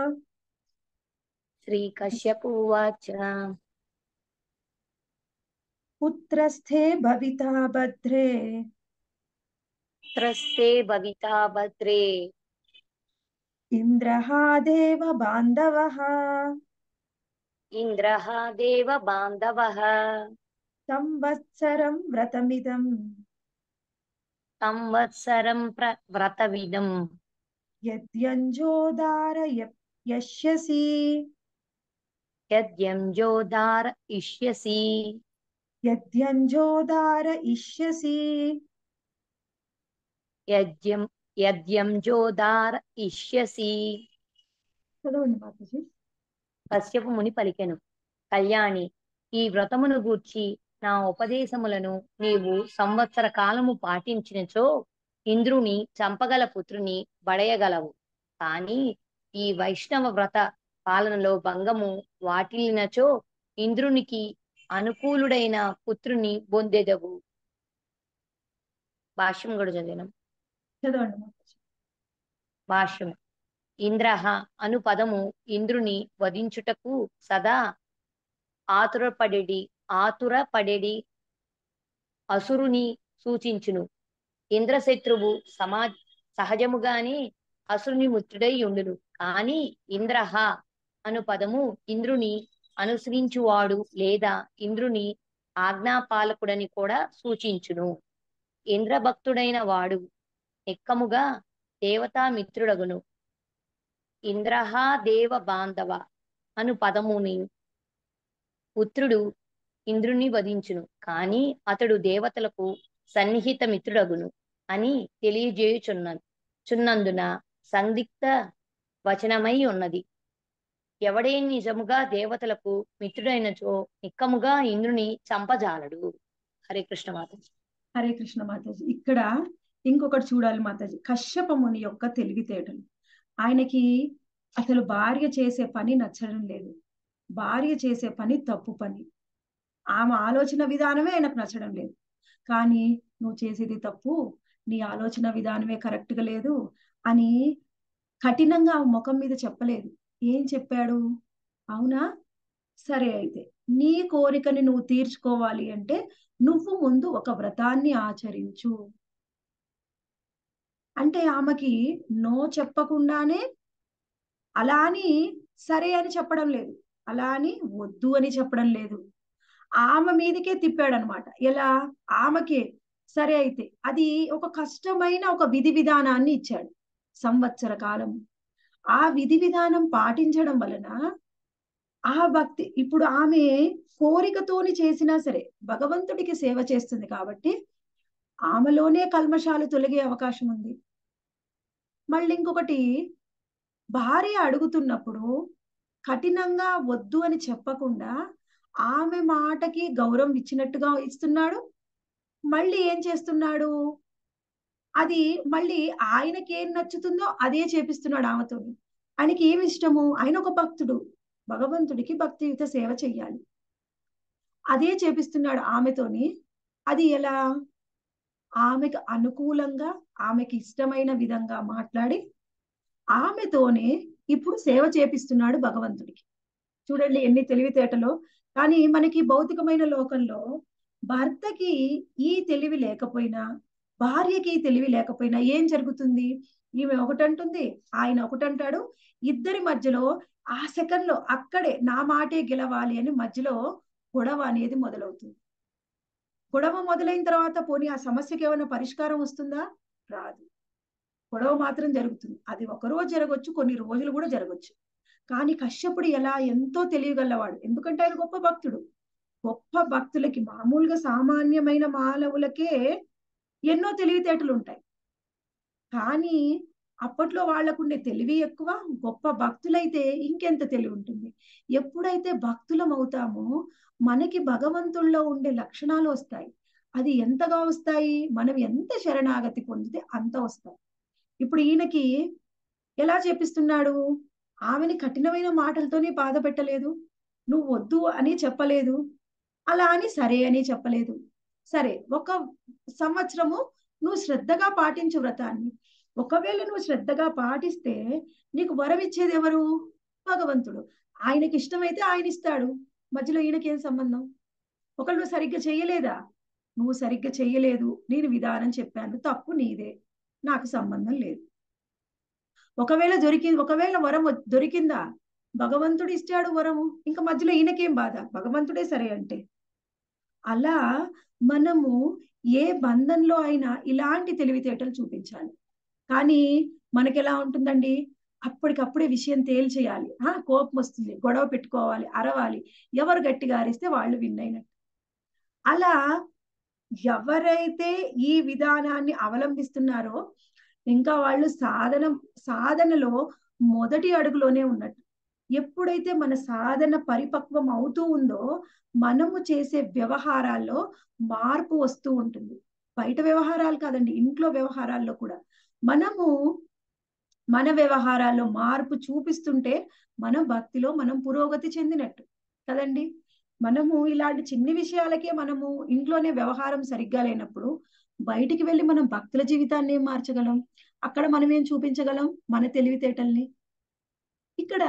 శ్రీ కశ్యప ఉవాచ పుత్రస్థే భవితా భద్రే త్రస్తే భవితా భద్రే ఇంద్రః దేవ బాంధవః ఇంద్రః దేవ బాంధవః సంవత్సరం వ్రతమిదం సంవత్సరం ప్ర వ్రతవిదం యద్యంజోదార యస్యసి యద్యంజోదార ఇష్యసి యద్యంజోదార ఇష్యసి యజ్యం యద్యంజోదార ఇష్యసి చదవండి మాతాజీ కశ్యపు ముని పలికెను కళ్యాణి ఈ వ్రతమును గూర్చి నా ఉపదేశములను నీవు సంవత్సర కాలము పాటించినచో ఇంద్రుని చంపగల పుత్రుని బడయగలవు కాని ఈ వైష్ణవ వ్రత పాలనలో భంగము వాటిల్లినచో ఇంద్రునికి అనుకూలుడైన పుత్రుని బొందెదవు భాష్యం కూడా చదివినాం చదవండి మాతాజీ భాష్యం ఇంద్రహ అను పదము ఇంద్రుని వధించుటకు సదా ఆతురపడెడి ఆతురపడెడి అసురుని సూచించును ఇంద్రశత్రువు సమా సహజముగానే అసురుని ముత్రుడై ఉండును కాని ఇంద్రహ అను పదము ఇంద్రుని అనుసరించువాడు లేదా ఇంద్రుని ఆజ్ఞాపాలకుడని కూడా సూచించును ఇంద్రభక్తుడైన వాడు ఎక్కముగా దేవతా మిత్రుడగును ఇంద్రహ దేవ బాంధవ అను పదముని పుత్రుడు ఇంద్రుని వధించును కాని అతడు దేవతలకు సన్నిహిత మిత్రుడగును అని తెలియజేయుచున్న చున్నందున సందిగ్ధ వచనమై ఉన్నది ఎవడే నిజముగా దేవతలకు మిత్రుడైనచో నిక్కముగా ఇంద్రుని చంపజాలడు హరే కృష్ణ మాత హరే కృష్ణ మాతాజీ ఇక్కడ ఇంకొకటి చూడాలి మాతాజీ కశ్యప ముని యొక్క తెలివితేటలు ఆయనకి అసలు భార్య చేసే పని నచ్చడం లేదు భార్య చేసే పని తప్పు పని ఆమె ఆలోచన విధానమే ఆయనకు నచ్చడం లేదు కానీ నువ్వు చేసేది తప్పు నీ ఆలోచన విధానమే కరెక్ట్ గా లేదు అని కఠినంగా ఆ ముఖం మీద చెప్పలేదు ఏం చెప్పాడు అవునా సరే అయితే నీ కోరికని నువ్వు తీర్చుకోవాలి అంటే నువ్వు ముందు ఒక వ్రతాన్ని ఆచరించు అంటే ఆమెకి నో చెప్పకుండానే అలా అని సరే అని చెప్పడం లేదు అలా అని వద్దు అని చెప్పడం లేదు ఆమె మీదకే తిప్పాడు అనమాట ఎలా ఆమెకే సరే అయితే అది ఒక కష్టమైన ఒక విధి విధానాన్ని ఇచ్చాడు సంవత్సర కాలం ఆ విధి విధానం పాటించడం వలన ఆ భక్తి ఇప్పుడు ఆమె కోరికతోని చేసినా సరే భగవంతుడికి సేవ చేస్తుంది కాబట్టి ఆమెలోనే కల్మషాలు తొలగే అవకాశం ఉంది మళ్ళీ ఇంకొకటి భార్య అడుగుతున్నప్పుడు కఠినంగా వద్దు అని చెప్పకుండా ఆమె మాటకి గౌరవం ఇచ్చినట్టుగా ఇస్తున్నాడు మళ్ళీ ఏం చేస్తున్నాడు అది మళ్ళీ ఆయనకి ఏం నచ్చుతుందో అదే చేపిస్తున్నాడు ఆమెతో ఆయనకి ఏమి ఇష్టము ఆయన ఒక భక్తుడు భగవంతుడికి భక్తియుత సేవ చెయ్యాలి అదే చేపిస్తున్నాడు ఆమెతోని అది ఎలా ఆమెకు అనుకూలంగా ఆమెకి ఇష్టమైన విధంగా మాట్లాడి ఆమెతోనే ఇప్పుడు సేవ చేపిస్తున్నాడు భగవంతుడికి చూడండి ఎన్ని తెలివితేటలో కానీ మనకి భౌతికమైన లోకంలో భర్తకి ఈ తెలివి లేకపోయినా భార్యకి ఈ తెలివి లేకపోయినా ఏం జరుగుతుంది ఈమె ఒకటంటుంది ఆయన ఒకటంటాడు ఇద్దరి మధ్యలో ఆ సెకండ్ లో అక్కడే నా మాటే గెలవాలి అని మధ్యలో గొడవ అనేది మొదలవుతుంది గొడవ మొదలైన తర్వాత పోనీ ఆ సమస్యకి ఏమైనా పరిష్కారం వస్తుందా రాదు గొడవ మాత్రం జరుగుతుంది అది ఒక రోజు జరగవచ్చు కొన్ని రోజులు కూడా జరగవచ్చు కానీ కశ్యపుడు ఎలా ఎంతో తెలియగలవాడు ఎందుకంటే ఆయన గొప్ప భక్తుడు గొప్ప భక్తులకి మామూలుగా సామాన్యమైన మానవులకే ఎన్నో తెలివితేటలు ఉంటాయి కానీ అప్పట్లో వాళ్ళకుండే తెలివి ఎక్కువ గొప్ప భక్తులైతే ఇంకెంత తెలివి ఉంటుంది ఎప్పుడైతే భక్తులం అవుతామో మనకి భగవంతుల్లో ఉండే లక్షణాలు వస్తాయి అది ఎంతగా వస్తాయి మనం ఎంత శరణాగతి పొందితే అంత వస్తాయి ఇప్పుడు ఈయనకి ఎలా చేపిస్తున్నాడు ఆమెని కఠినమైన మాటలతోనే బాధ పెట్టలేదు నువ్వు వద్దు అని చెప్పలేదు అలా అని సరే అని చెప్పలేదు సరే ఒక సంవత్సరము నువ్వు శ్రద్ధగా పాటించు వ్రతాన్ని ఒకవేళ నువ్వు శ్రద్ధగా పాటిస్తే నీకు వరం ఇచ్చేది ఎవరు భగవంతుడు ఆయనకి ఇష్టమైతే ఆయన ఇస్తాడు మధ్యలో ఈయనకి ఏం సంబంధం ఒకళ్ళు నువ్వు సరిగ్గా చెయ్యలేదా నువ్వు సరిగ్గా చెయ్యలేదు నేను విధానం చెప్పాను తప్పు నీదే నాకు సంబంధం లేదు ఒకవేళ దొరికి ఒకవేళ వరం వ- దొరికిందా భగవంతుడు ఇచ్చాడు వరము ఇంకా మధ్యలో ఈయనకేం బాధ భగవంతుడే సరే అంటే అలా మనము ఏ బంధంలో అయినా ఇలాంటి తెలివితేటలు చూపించాలి కానీ మనకి ఎలా ఉంటుందండి అప్పటికప్పుడే విషయం తేల్చేయాలి ఆ కోపం వస్తుంది గొడవ పెట్టుకోవాలి అరవాలి ఎవరు గట్టిగా అరిస్తే వాళ్ళు విన్ అయినట్టు అలా ఎవరైతే ఈ విధానాన్ని అవలంబిస్తున్నారో ఇంకా వాళ్ళు సాధన సాధనలో మొదటి అడుగులోనే ఉన్నట్టు ఎప్పుడైతే మన సాధన పరిపక్వం అవుతూ ఉందో మనము చేసే వ్యవహారాల్లో మార్పు వస్తూ ఉంటుంది బయట వ్యవహారాలు కాదండి ఇంట్లో వ్యవహారాల్లో కూడా మనము మన వ్యవహారాల్లో మార్పు చూపిస్తుంటే మన భక్తిలో మనం పురోగతి చెందినట్టు కదండి మనము ఇలాంటి చిన్ని విషయాలకే మనము ఇంట్లోనే వ్యవహారం సరిగ్గా లేనప్పుడు బయటికి వెళ్ళి మనం భక్తుల జీవితాన్ని ఏం మార్చగలం అక్కడ మనం ఏం చూపించగలం మన తెలివితేటల్ని ఇక్కడ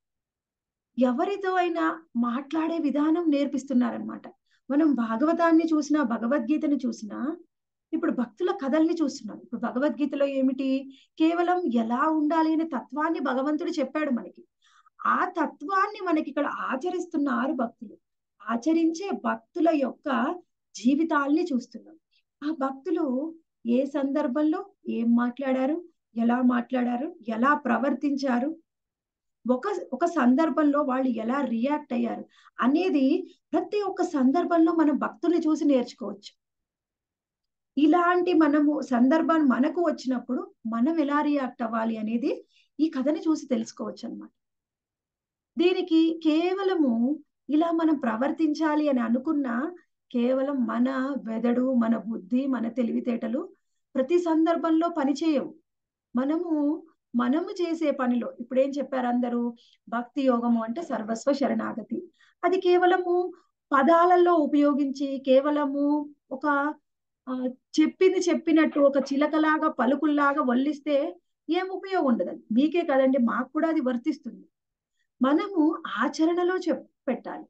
ఎవరితో అయినా మాట్లాడే విధానం నేర్పిస్తున్నారనమాట మనం భాగవతాన్ని చూసినా భగవద్గీతని చూసినా ఇప్పుడు భక్తుల కథల్ని చూస్తున్నాం ఇప్పుడు భగవద్గీతలో ఏమిటి కేవలం ఎలా ఉండాలి అనే తత్వాన్ని భగవంతుడు చెప్పాడు మనకి ఆ తత్వాన్ని మనకి ఇక్కడ ఆచరిస్తున్నారు భక్తులు ఆచరించే భక్తుల యొక్క జీవితాల్ని చూస్తున్నాం ఆ భక్తులు ఏ సందర్భంలో ఏం మాట్లాడారు ఎలా మాట్లాడారు ఎలా ప్రవర్తించారు ఒక ఒక సందర్భంలో వాళ్ళు ఎలా రియాక్ట్ అయ్యారు అనేది ప్రతి ఒక్క సందర్భంలో మనం భక్తుల్ని చూసి నేర్చుకోవచ్చు ఇలాంటి మనము సందర్భం మనకు వచ్చినప్పుడు మనం ఎలా రియాక్ట్ అవ్వాలి అనేది ఈ కథని చూసి తెలుసుకోవచ్చు అన్నమాట దీనికి కేవలము ఇలా మనం ప్రవర్తించాలి అని అనుకున్నా కేవలం మన వెదడు మన బుద్ధి మన తెలివితేటలు ప్రతి సందర్భంలో పనిచేయవు మనము మనము చేసే పనిలో ఇప్పుడు ఏం చెప్పారు అందరూ భక్తి యోగము అంటే సర్వస్వ శరణాగతి అది కేవలము పదాలలో ఉపయోగించి కేవలము ఒక ఆ, చెప్పింది చెప్పినట్టు ఒక చిలకలాగా పలుకుల్లాగా వల్లిస్తే ఏం ఉపయోగం ఉండదు మీకే కదండి మాకు కూడా అది వర్తిస్తుంది మనము ఆచరణలో చెప్ పెట్టాలి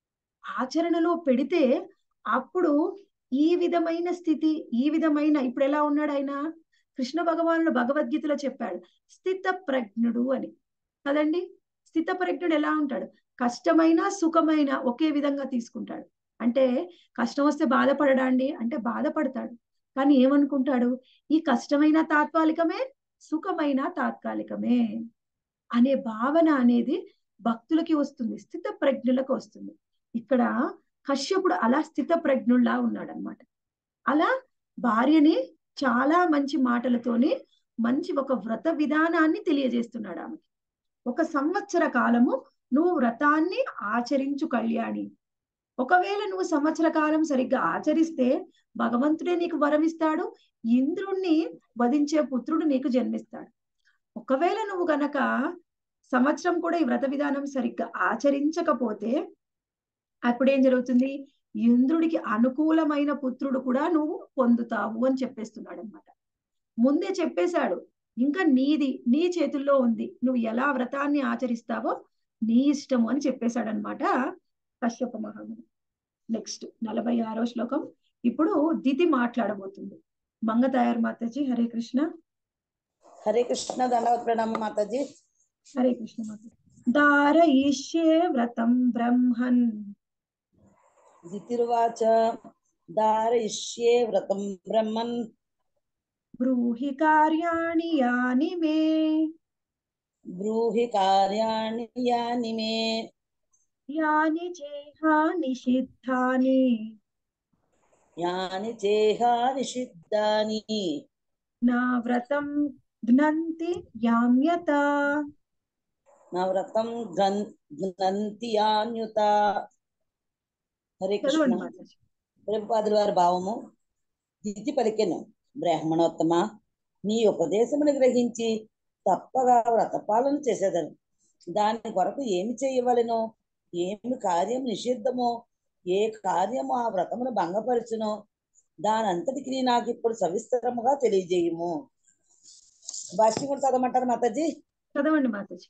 ఆచరణలో పెడితే అప్పుడు ఈ విధమైన స్థితి ఈ విధమైన ఇప్పుడు ఎలా ఉన్నాడు ఆయన కృష్ణ భగవానుడు భగవద్గీతలో చెప్పాడు స్థిత ప్రజ్ఞుడు అని కదండి స్థిత ప్రజ్ఞుడు ఎలా ఉంటాడు కష్టమైన సుఖమైన ఒకే విధంగా తీసుకుంటాడు అంటే కష్టం వస్తే బాధపడడా అండి అంటే బాధపడతాడు కానీ ఏమనుకుంటాడు ఈ కష్టమైన తాత్కాలికమే సుఖమైన తాత్కాలికమే అనే భావన అనేది భక్తులకి వస్తుంది స్థిత ప్రజ్ఞులకు వస్తుంది ఇక్కడ కశ్యపుడు అలా స్థిత ప్రజ్ఞుల్లా ఉన్నాడు అనమాట అలా భార్యని చాలా మంచి మాటలతోని మంచి ఒక వ్రత విధానాన్ని తెలియజేస్తున్నాడు ఆమెకి ఒక సంవత్సర కాలము నువ్వు వ్రతాన్ని ఆచరించు కళ్యాణి ఒకవేళ నువ్వు సంవత్సర కాలం సరిగ్గా ఆచరిస్తే భగవంతుడే నీకు వరం ఇస్తాడు ఇంద్రుణ్ణి వధించే పుత్రుడు నీకు జన్మిస్తాడు ఒకవేళ నువ్వు గనక సంవత్సరం కూడా ఈ వ్రత విధానం సరిగ్గా ఆచరించకపోతే అప్పుడేం జరుగుతుంది ఇంద్రుడికి అనుకూలమైన పుత్రుడు కూడా నువ్వు పొందుతావు అని చెప్పేస్తున్నాడు అనమాట ముందే చెప్పేశాడు ఇంకా నీది నీ చేతుల్లో ఉంది నువ్వు ఎలా వ్రతాన్ని ఆచరిస్తావో నీ ఇష్టము అని చెప్పేశాడు అనమాట కశ్యప మహాముని నెక్స్ట్ నలభై ఆరో శ్లోకం ఇప్పుడు దితి మాట్లాడబోతుంది మంగ తయారు మాతాజీ హరే కృష్ణ హరే కృష్ణ దండవత్ ప్రణామ మాతాజీ హరే కృష్ణ మాత దారయిష్యే వ్రతం బ్రహ్మన్ దితిర్వాచ దారయిష్యే వ్రతం బ్రహ్మన్ బ్రూహి కార్యాణి యాని మే బ్రూహి కార్యాణి యాని మే యాని చేహా నిషిద్ధాని యాని చేహా నిషిద్ధాని నా వ్రతం ఘ్నంతి యామ్యత నా వ్రతం గ్రన్- గ్నంతి యాన్యుత హరే కృష్ణ చదవండి మాతాజీ ప్రభుపాదుల వారి భావము దిద్ది పలికెను బ్రాహ్మణోత్తమ నీ ఉపదేశమును గ్రహించి తప్పగా వ్రతపాలన చేసేదను దాని కొరకు ఏమి చేయవలెనో ఏమి కార్యం నిషిద్ధమో ఏ కార్యము ఆ వ్రతమును భంగపరచునో దానంతటికి నాకు ఇప్పుడు సవిస్తరముగా తెలియజేయము భాష్యం కూడా చదవమంటారు మాతాజీ చదవండి మాతాజీ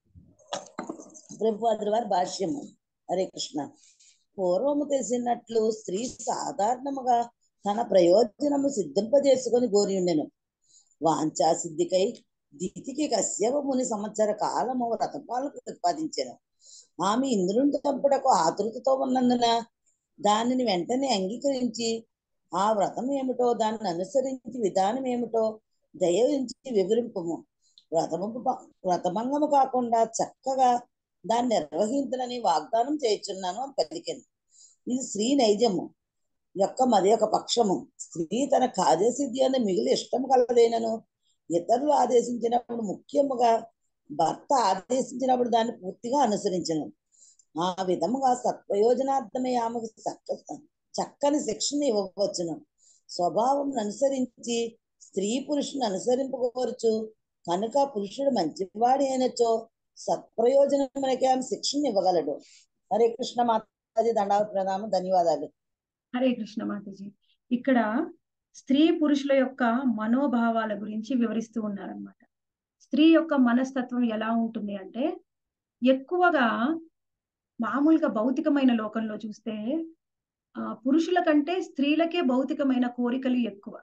ప్రభుపాదుల వారి భాష్యము హరే కృష్ణ పూర్వము తెలిసినట్లు స్త్రీ సాధారణముగా తన ప్రయోజనము సిద్ధింపజేసుకొని కోరి ఉండెను వాంఛా సిద్ధికై దితికి కశ్యప ముని సంవత్సర కాలము వ్రతపాలను ప్రతిపాదించాను ఆమె ఇంద్రుని చంపుటకు ఆతృతతో ఉన్నందున దానిని వెంటనే అంగీకరించి ఆ వ్రతం ఏమిటో దాన్ని అనుసరించి విధానం ఏమిటో దయవించి వివరింపము వ్రతము వ్రతభంగము కాకుండా చక్కగా దాన్ని నిర్వహించనని వాగ్దానం చేయుచున్నాను అని పలికాను ఇది స్త్రీ నైజము యొక్క మరి ఒక పక్షము స్త్రీ తన కార్యసిద్ధి అనే మిగిలి ఇష్టం కలదేనను ఇతరులు ఆదేశించినప్పుడు ముఖ్యముగా భర్త ఆదేశించినప్పుడు దాన్ని పూర్తిగా అనుసరించను ఆ విధముగా సత్ప్రయోజనార్థమే ఆమెకు చక్క చక్కని శిక్షణ ఇవ్వవచ్చును స్వభావం అనుసరించి స్త్రీ పురుషుని అనుసరింపకోరచు కనుక పురుషుడు మంచివాడి అయినచో సత్ప్రయోజనమునకి ఆమె శిక్షణ ఇవ్వగలడు హరే కృష్ణ మాతాజీ దండావ ప్రణామం ధన్యవాదాలు హరే కృష్ణ మాతాజీ ఇక్కడ స్త్రీ పురుషుల యొక్క మనోభావాల గురించి వివరిస్తూ ఉన్నారనమాట స్త్రీ యొక్క మనస్తత్వం ఎలా ఉంటుంది అంటే ఎక్కువగా మామూలుగా భౌతికమైన లోకంలో చూస్తే ఆ పురుషుల కంటే స్త్రీలకే భౌతికమైన కోరికలు ఎక్కువ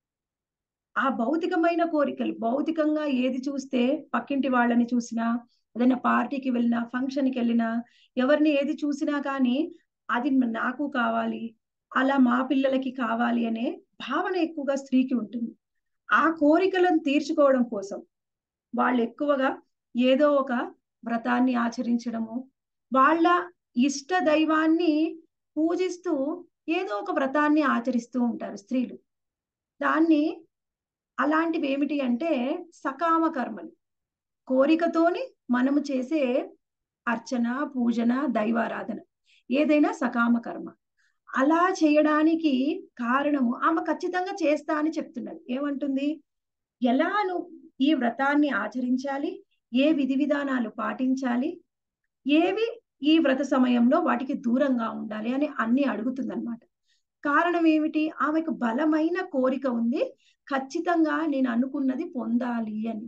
ఆ భౌతికమైన కోరికలు భౌతికంగా ఏది చూస్తే పక్కింటి వాళ్ళని చూసినా ఏదైనా పార్టీకి వెళ్ళినా ఫంక్షన్కి వెళ్ళినా ఎవరిని ఏది చూసినా కానీ అది నాకు కావాలి అలా మా పిల్లలకి కావాలి అనే భావన ఎక్కువగా స్త్రీకి ఉంటుంది ఆ కోరికలను తీర్చుకోవడం కోసం వాళ్ళు ఎక్కువగా ఏదో ఒక వ్రతాన్ని ఆచరించడము వాళ్ళ ఇష్ట దైవాన్ని పూజిస్తూ ఏదో ఒక వ్రతాన్ని ఆచరిస్తూ ఉంటారు స్త్రీలు దాన్ని అలాంటివి ఏమిటి అంటే సకామ కర్మలు కోరికతోని మనము చేసే అర్చన పూజన దైవారాధన ఏదైనా సకామ కర్మ అలా చేయడానికి కారణము ఆమె ఖచ్చితంగా చేస్తా అని చెప్తున్నది ఏమంటుంది ఎలా నువ్వు ఈ వ్రతాన్ని ఆచరించాలి ఏ విధి విధానాలు పాటించాలి ఏవి ఈ వ్రత సమయంలో వాటికి దూరంగా ఉండాలి అని అన్ని అడుగుతుందన్నమాట కారణం ఏమిటి ఆమెకు బలమైన కోరిక ఉంది ఖచ్చితంగా నేను అనుకున్నది పొందాలి అని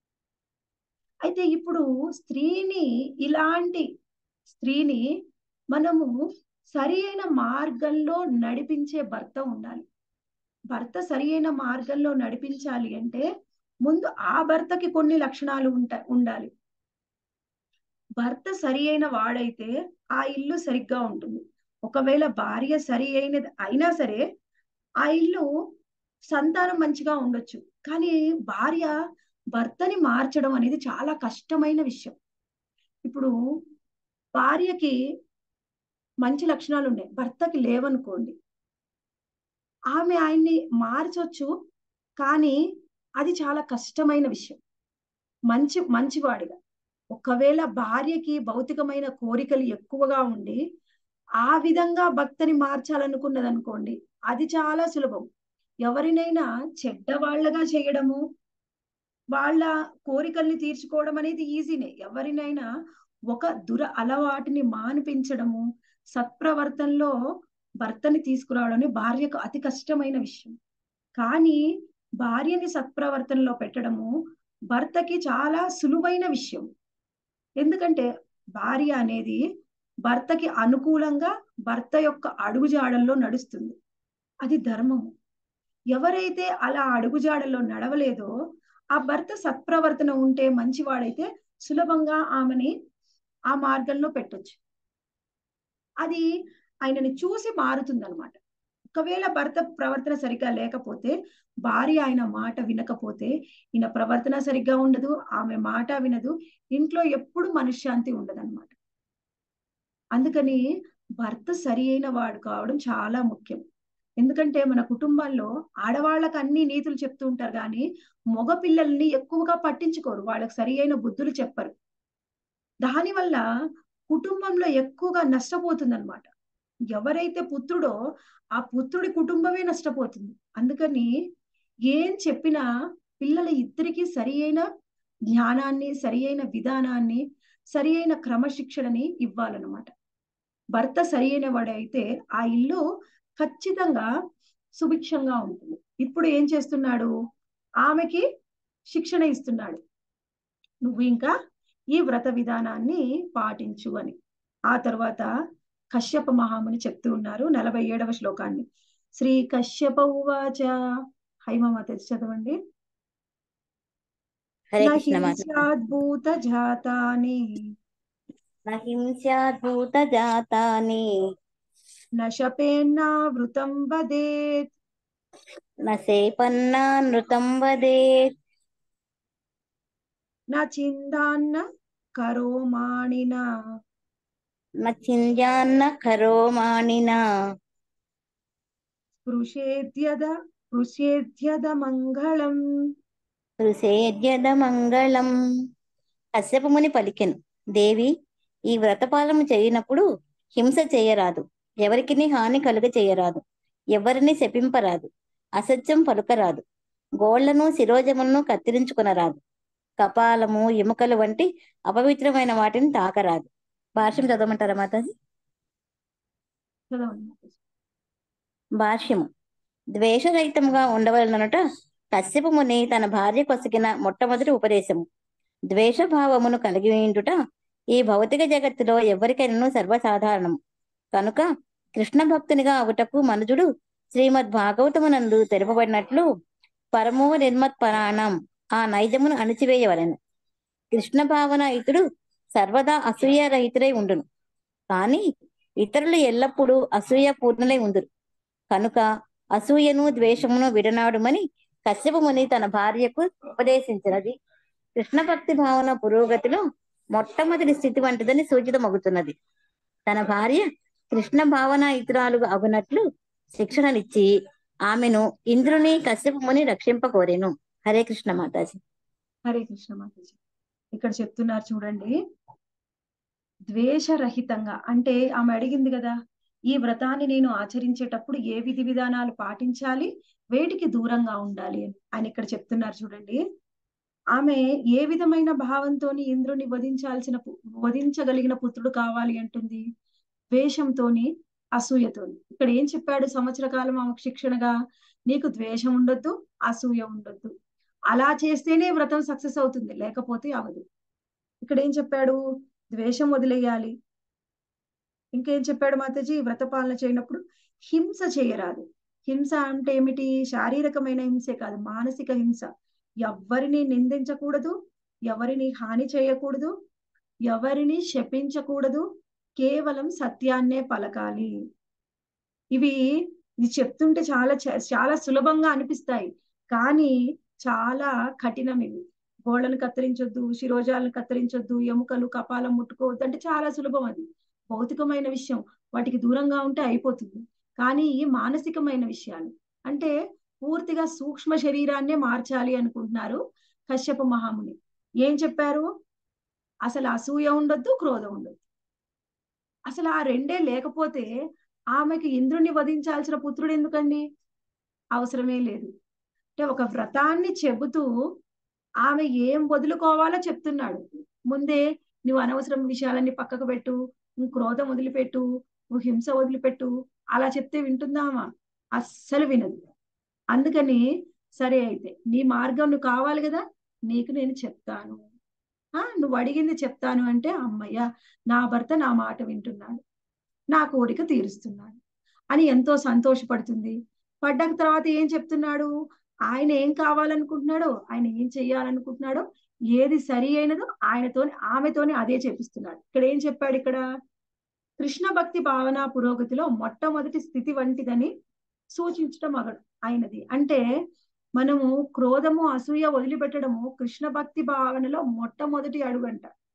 అయితే ఇప్పుడు స్త్రీని ఇలాంటి స్త్రీని మనము సరి అయిన మార్గంలో నడిపించే భర్త ఉండాలి భర్త సరి అయిన మార్గంలో నడిపించాలి అంటే ముందు ఆ భర్తకి కొన్ని లక్షణాలు ఉంటా ఉండాలి భర్త సరి అయిన వాడైతే ఆ ఇల్లు సరిగ్గా ఉంటుంది ఒకవేళ భార్య సరి అయినది అయినా సరే ఆ ఇల్లు సంతానం మంచిగా ఉండొచ్చు కానీ భార్య భర్తని మార్చడం అనేది చాలా కష్టమైన విషయం ఇప్పుడు భార్యకి మంచి లక్షణాలు ఉన్నాయి భర్తకి లేవనుకోండి ఆమె ఆయన్ని మార్చొచ్చు కానీ అది చాలా కష్టమైన విషయం మంచి మంచివాడిగా ఒకవేళ భార్యకి భౌతికమైన కోరికలు ఎక్కువగా ఉండి ఆ విధంగా భక్తని మార్చాలనుకున్నది అనుకోండి అది చాలా సులభం ఎవరినైనా చెడ్డవాళ్లగా చేయడము వాళ్ళ కోరికల్ని తీర్చుకోవడం అనేది ఈజీనే ఎవరినైనా ఒక దుర అలవాటుని మానిపించడము సత్ప్రవర్తనలో భర్తని తీసుకురావడం భార్యకు అతి కష్టమైన విషయం కానీ భార్యని సత్ప్రవర్తనలో పెట్టడము భర్తకి చాలా సులువైన విషయం ఎందుకంటే భార్య అనేది భర్తకి అనుకూలంగా భర్త యొక్క అడుగుజాడల్లో నడుస్తుంది అది ధర్మము ఎవరైతే అలా అడుగుజాడల్లో నడవలేదో ఆ భర్త సత్ప్రవర్తన ఉంటే మంచివాడైతే సులభంగా ఆమెని ఆ మార్గంలో పెట్టొచ్చు అది ఆయనని చూసి మారుతుందన్నమాట ఒకవేళ భర్త ప్రవర్తన సరిగ్గా లేకపోతే భార్య ఆయన మాట వినకపోతే ఈయన ప్రవర్తన సరిగ్గా ఉండదు ఆమె మాట వినదు ఇంట్లో ఎప్పుడు మనశ్శాంతి ఉండదు అనమాట అందుకని భర్త సరి అయిన వాడు కావడం చాలా ముఖ్యం ఎందుకంటే మన కుటుంబాల్లో ఆడవాళ్ళకి అన్ని నీతులు చెప్తూ ఉంటారు కానీ మగ పిల్లల్ని ఎక్కువగా పట్టించుకోరు వాళ్ళకి సరి అయిన బుద్ధులు చెప్పరు దానివల్ల కుటుంబంలో ఎక్కువగా నష్టపోతుంది అనమాట ఎవరైతే పుత్రుడో ఆ పుత్రుడి కుటుంబమే నష్టపోతుంది అందుకని ఏం చెప్పినా పిల్లల ఇద్దరికి సరి అయిన జ్ఞానాన్ని సరి అయిన విధానాన్ని సరి అయిన క్రమశిక్షణని ఇవ్వాలన్నమాట భర్త సరి అయిన వాడైతే ఆ ఇల్లు ఖచ్చితంగా సుభిక్షంగా ఉంటుంది ఇప్పుడు ఏం చేస్తున్నాడు ఆమెకి శిక్షణ ఇస్తున్నాడు నువ్వు ఇంకా ఈ వ్రత విధానాన్ని పాటించు అని ఆ తర్వాత కశ్యప మహాముని చెప్తూ ఉన్నారు నలభై ఏడవ శ్లోకాన్ని శ్రీ కశ్యప ఉవాచ హైమమాత చదవండి హరే కృష్ణ మాత నహింసాద్భూత జాతాని నహింసాద్భూత జాతాని నశపేన్నావృతం వదేత్ నసేపన్నా నృతం వదేత్ న చిందాన్న కరోమాణిన నచింజాన్న కరోమాణిన స్పృశేద్యద స్పృశేద్యద మంగళం ఋషేద్యద మంగళం కశ్యపముని పలికెను దేవి ఈ వ్రతపాలము చేయనప్పుడు హింస చేయరాదు ఎవరికిని హాని కలుగ చేయరాదు ఎవరిని శపింపరాదు అసత్యం పలుకరాదు గోళ్లను శిరోజములను కత్తిరించుకునరాదు కపాలము ఎముకలు వంటి అపవిత్రమైన వాటిని తాకరాదు భాష్యం చదవమంటారా మాతాజీ చదవండి భాష్యము ద్వేషరహితంగా ఉండవలనట కశ్యపముని తన భార్య కొసగిన మొట్టమొదటి ఉపదేశము ద్వేషభావమును కలిగి ఉండుట ఈ భౌతిక జగత్తులో ఎవరికైనా సర్వసాధారణము కనుక కృష్ణ భక్తునిగా అవుటకు మనుజుడు శ్రీమద్ భాగవతమునందు తెలుపబడినట్లు పరమో నిర్మత్ పరాణం ఆ నైజమును అణిచివేయవలెను కృష్ణ భావన ఇతడు సర్వదా అసూయ రహితుడై ఉండును కాని ఇతరులు ఎల్లప్పుడూ అసూయ పూర్ణులై ఉందురు కనుక అసూయను ద్వేషమును విడనాడుమని కశ్యపముని తన భార్యకు ఉపదేశించినది కృష్ణ భక్తి భావన పురోగతిలో మొట్టమొదటి స్థితి వంటిదని సూచితమగుతున్నది తన భార్య కృష్ణ భావన ఇతరాలుగా అగునట్లు శిక్షణనిచ్చి ఆమెను ఇంద్రుని కశ్యపముని రక్షింపకోరెను హరే కృష్ణ మాతాజీ హరే కృష్ణ మాతాజీ ఇక్కడ చెప్తున్నారు చూడండి ద్వేషరహితంగా అంటే ఆమె అడిగింది కదా ఈ వ్రతాన్ని నేను ఆచరించేటప్పుడు ఏ విధి విధానాలు పాటించాలి వేటికి దూరంగా ఉండాలి అని ఆయన ఇక్కడ చెప్తున్నారు చూడండి ఆమె ఏ విధమైన భావంతో ఇంద్రుని వధించాల్సిన పు- వధించగలిగిన పుత్రుడు కావాలి అంటుంది ద్వేషంతోని అసూయతోని ఇక్కడ ఏం చెప్పాడు సంవత్సర కాలం ఆమెకు శిక్షణగా నీకు ద్వేషం ఉండొద్దు అసూయ ఉండొద్దు అలా చేస్తేనే వ్రతం సక్సెస్ అవుతుంది లేకపోతే అవదు ఇక్కడ ఏం చెప్పాడు ద్వేషం వదిలేయాలి ఇంకేం చెప్పాడు మాతాజీ వ్రత పాలన చేయనప్పుడు హింస చేయరాదు హింస అంటే ఏమిటి శారీరకమైన హింసే కాదు మానసిక హింస ఎవరిని నిందించకూడదు ఎవరిని హాని చేయకూడదు ఎవరిని శపించకూడదు కేవలం సత్యాన్నే పలకాలి ఇవి ఇది చెప్తుంటే చాలా చ- చాలా సులభంగా అనిపిస్తాయి కానీ చాలా కఠినం ఇవి గోళ్ళను కత్తిరించొద్దు శిరోజాలను కత్తిరించొద్దు ఎముకలు కపాలం ముట్టుకోవద్దు అంటే చాలా సులభం అది భౌతికమైన విషయం వాటికి దూరంగా ఉంటే అయిపోతుంది కానీ ఈ మానసికమైన విషయాలు అంటే పూర్తిగా సూక్ష్మ శరీరాన్నే మార్చాలి అనుకుంటున్నారు కశ్యప మహాముని ఏం చెప్పారు అసలు అసూయ ఉండొద్దు క్రోధం ఉండొద్దు అసలు ఆ రెండే లేకపోతే ఆమెకి ఇంద్రుణ్ణి వధించాల్సిన పుత్రుడు ఎందుకండి అవసరమే లేదు అంటే ఒక వ్రతాన్ని చెబుతూ ఆమె ఏం వదులుకోవాలో చెప్తున్నాడు ముందే నువ్వు అనవసరం విషయాలన్నీ పక్కకు పెట్టు నువ్వు క్రోధం వదిలిపెట్టు నువ్వు హింస వదిలిపెట్టు అలా చెప్తే వింటుందామా అస్సలు వినదు అందుకని సరే అయితే నీ మార్గం నువ్వు కావాలి కదా నీకు నేను చెప్తాను ఆ నువ్వు అడిగింది చెప్తాను అంటే అమ్మయ్య నా భర్త నా మాట వింటున్నాడు నా కోరిక తీరుస్తున్నాడు అని ఎంతో సంతోషపడుతుంది పడ్డాక తర్వాత ఏం చెప్తున్నాడు ఆయన ఏం కావాలనుకుంటున్నాడో ఆయన ఏం చెయ్యాలనుకుంటున్నాడో ఏది సరి అయినదో ఆయనతోని ఆమెతోని అదే చేపిస్తున్నాడు ఇక్కడ ఏం చెప్పాడు ఇక్కడ కృష్ణ భక్తి భావన పురోగతిలో మొట్టమొదటి స్థితి వంటిదని సూచించడం అగ- అయినది అంటే మనము క్రోధము అసూయ వదిలిపెట్టడము కృష్ణ భక్తి భావనలో మొట్టమొదటి అడుగంట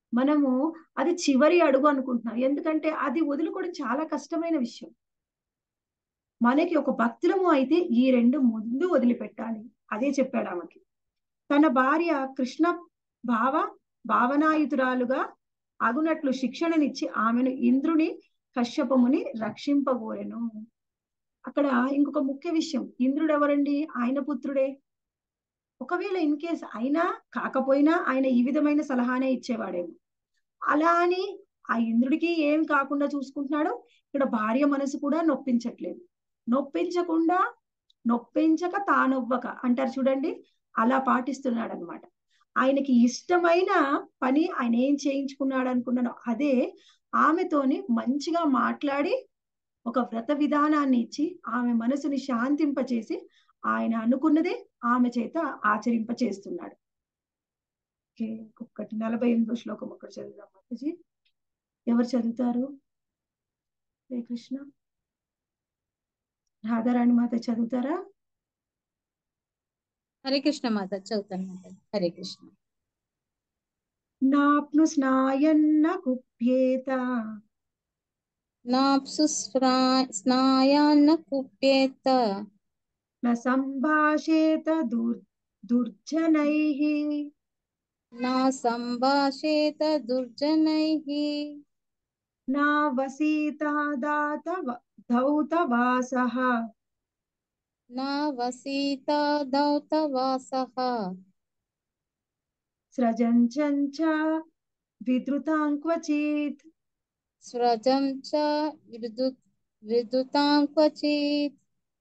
మనము అది చివరి అడుగు అనుకుంటున్నాం ఎందుకంటే అది వదులుకోవడం చాలా కష్టమైన విషయం మనకి ఒక భక్తులము అయితే ఈ రెండు ముందు వదిలిపెట్టాలి అదే చెప్పాడు ఆమెకి తన భార్య కృష్ణ భావ భావనాయుతురాలుగా అగునట్లు శిక్షణనిచ్చి ఆమెను ఇంద్రుని కశ్యపముని రక్షింపగోరెను అక్కడ ఇంకొక ముఖ్య విషయం ఇంద్రుడు ఎవరండి ఆయన పుత్రుడే ఒకవేళ ఇన్ కేస్ అయినా కాకపోయినా ఆయన ఈ విధమైన సలహానే ఇచ్చేవాడేమో అలా అని ఆ ఇంద్రుడికి ఏం కాకుండా చూసుకుంటున్నాడు ఇక్కడ భార్య మనసు కూడా నొప్పించట్లేదు నొప్పించకుండా నొప్పించక తానొవ్వక అంటారు చూడండి అలా పాటిస్తున్నాడు అనమాట ఆయనకి ఇష్టమైన పని ఆయన ఏం చేయించుకున్నాడు అనుకున్నాడో అదే ఆమెతోని మంచిగా మాట్లాడి ఒక వ్రత విధానాన్ని ఇచ్చి ఆమె మనసుని శాంతింపచేసి ఆయన అనుకున్నదే ఆమె చేత ఆచరింప చేస్తున్నాడు ఒక్కటి నలభై ఎనిమిదో శ్లోకం ఒకటి చదువుదాం మాతాజీ ఎవరు చదువుతారు హరే కృష్ణ రాధారాణి మాత చదువుతారా హరే కృష్ణ మాత చదువుతాను మాత హరే కృష్ణ నాప్ను స్నాయన్న కుప్యేత నాప్సు స్నాయాన్న కుప్యేత న సంభాషేత దుర్ దుర్జనైః నా సంభాషేత దుర్జనైః నా వసీతా దాత దౌతవాసః నా వసీతా దౌతవాసః స్రజంచం చ విద్రుతాం క్వచిత్ స్రజం చ విదు విదుతాం క్వచిత్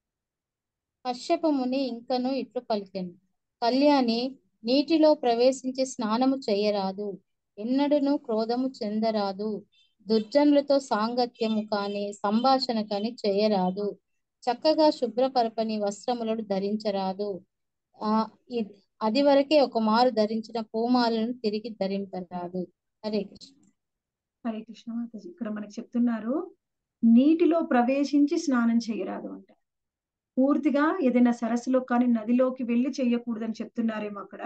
కశ్యపముని ఇంకను ఇట్లు పలికెను కళ్యాణి నీటిలో ప్రవేశించి స్నానము చేయరాదు ఎన్నడూను క్రోధము చెందరాదు దుర్జనులతో సాంగత్యము కాని సంభాషణ కాని చేయరాదు చక్కగా శుభ్రపరపని వస్త్రములను ధరించరాదు ఆ ఇ- అది వరకే ఒక మారు ధరించిన పూమాలను తిరిగి ధరింపరాదు హరే కృష్ణ హరే కృష్ణ మాతాజీ ఇక్కడ మనకి చెప్తున్నారు నీటిలో ప్రవేశించి స్నానం చేయరాదు అంట పూర్తిగా ఏదైనా సరస్సులో కానీ నదిలోకి వెళ్ళి చేయకూడదని చెప్తున్నారేమో అక్కడ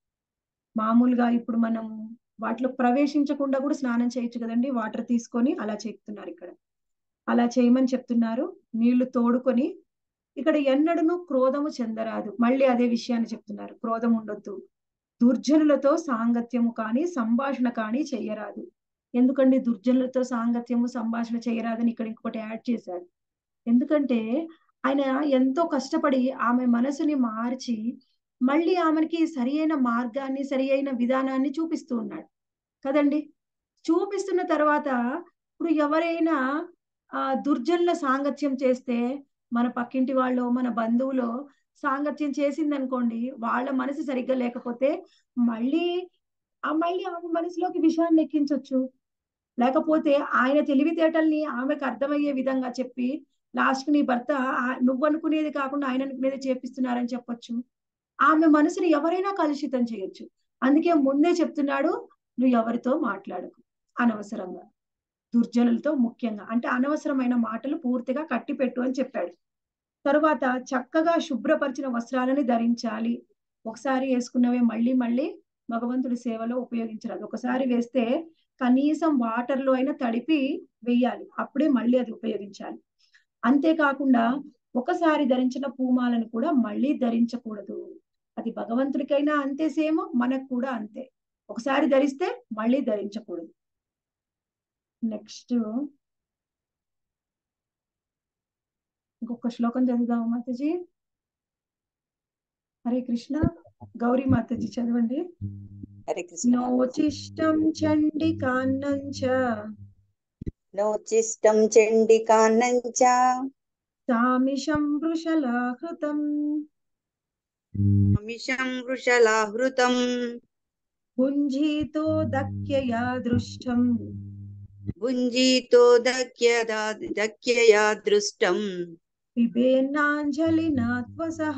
మామూలుగా ఇప్పుడు మనం వాటిలో ప్రవేశించకుండా కూడా స్నానం చేయొచ్చు కదండి వాటర్ తీసుకొని అలా చెప్తున్నారు ఇక్కడ అలా చేయమని చెప్తున్నారు నీళ్లు తోడుకొని ఇక్కడ ఎన్నడను క్రోధము చెందరాదు మళ్ళీ అదే విషయాన్ని చెప్తున్నారు క్రోధం ఉండొద్దు దుర్జనులతో సాంగత్యము కానీ సంభాషణ కానీ చెయ్యరాదు ఎందుకండి దుర్జనులతో సాంగత్యము సంభాషణ చేయరాదని ఇక్కడ ఇంకొకటి యాడ్ చేశాడు ఎందుకంటే ఆయన ఎంతో కష్టపడి ఆమె మనసుని మార్చి మళ్ళీ ఆమెకి సరి అయిన మార్గాన్ని సరి అయిన విధానాన్ని చూపిస్తూ ఉన్నాడు కదండి చూపిస్తున్న తర్వాత ఇప్పుడు ఎవరైనా ఆ దుర్జనుల సాంగత్యం చేస్తే మన పక్కింటి వాళ్ళు మన బంధువులో సాంగత్యం చేసింది అనుకోండి వాళ్ళ మనసు సరిగ్గా లేకపోతే మళ్ళీ ఆ మళ్ళీ ఆమె మనసులోకి విషయాన్ని ఎక్కించవచ్చు లేకపోతే ఆయన తెలివితేటల్ని ఆమెకు అర్థమయ్యే విధంగా చెప్పి లాస్ట్ నీ భర్త ఆ- నువ్వు అనుకునేది కాకుండా ఆయన అనుకునేది చేపిస్తున్నారని చెప్పొచ్చు ఆమె మనసుని ఎవరైనా కలుషితం చేయొచ్చు అందుకే ముందే చెప్తున్నాడు నువ్వు ఎవరితో మాట్లాడకు అనవసరంగా దుర్జనులతో ముఖ్యంగా అంటే అనవసరమైన మాటలు పూర్తిగా కట్టిపెట్టు అని చెప్పాడు తరువాత చక్కగా శుభ్రపరిచిన వస్త్రాలని ధరించాలి ఒకసారి వేసుకున్నవే మళ్ళీ మళ్ళీ భగవంతుడి సేవలో ఉపయోగించరాదు ఒకసారి వేస్తే కనీసం వాటర్ లో అయినా తడిపి వేయాలి అప్పుడే మళ్ళీ అది ఉపయోగించాలి అంతేకాకుండా ఒకసారి ధరించిన పూమాలను కూడా మళ్ళీ ధరించకూడదు అది భగవంతుడికైనా అంతే సేమ్ మనకు కూడా అంతే ఒకసారి ధరిస్తే మళ్ళీ ధరించకూడదు నెక్స్ట్ ఇంకొక శ్లోకం చదువుదాము మాతాజీ హరే కృష్ణ గౌరీ మాతాజీ చదవండి హరే కృష్ణ నోచిష్టం చండికాన్నం చ నోచిష్టం చండికాన్నంచ సామిషం వృషలాహృతం అమిషం వృషలాహృతం భుంజీతో దక్యయా దృష్టం భుంజీతో దక్యదా దక్యయా దృష్టం పిబేన్నాంజలినా త్వసః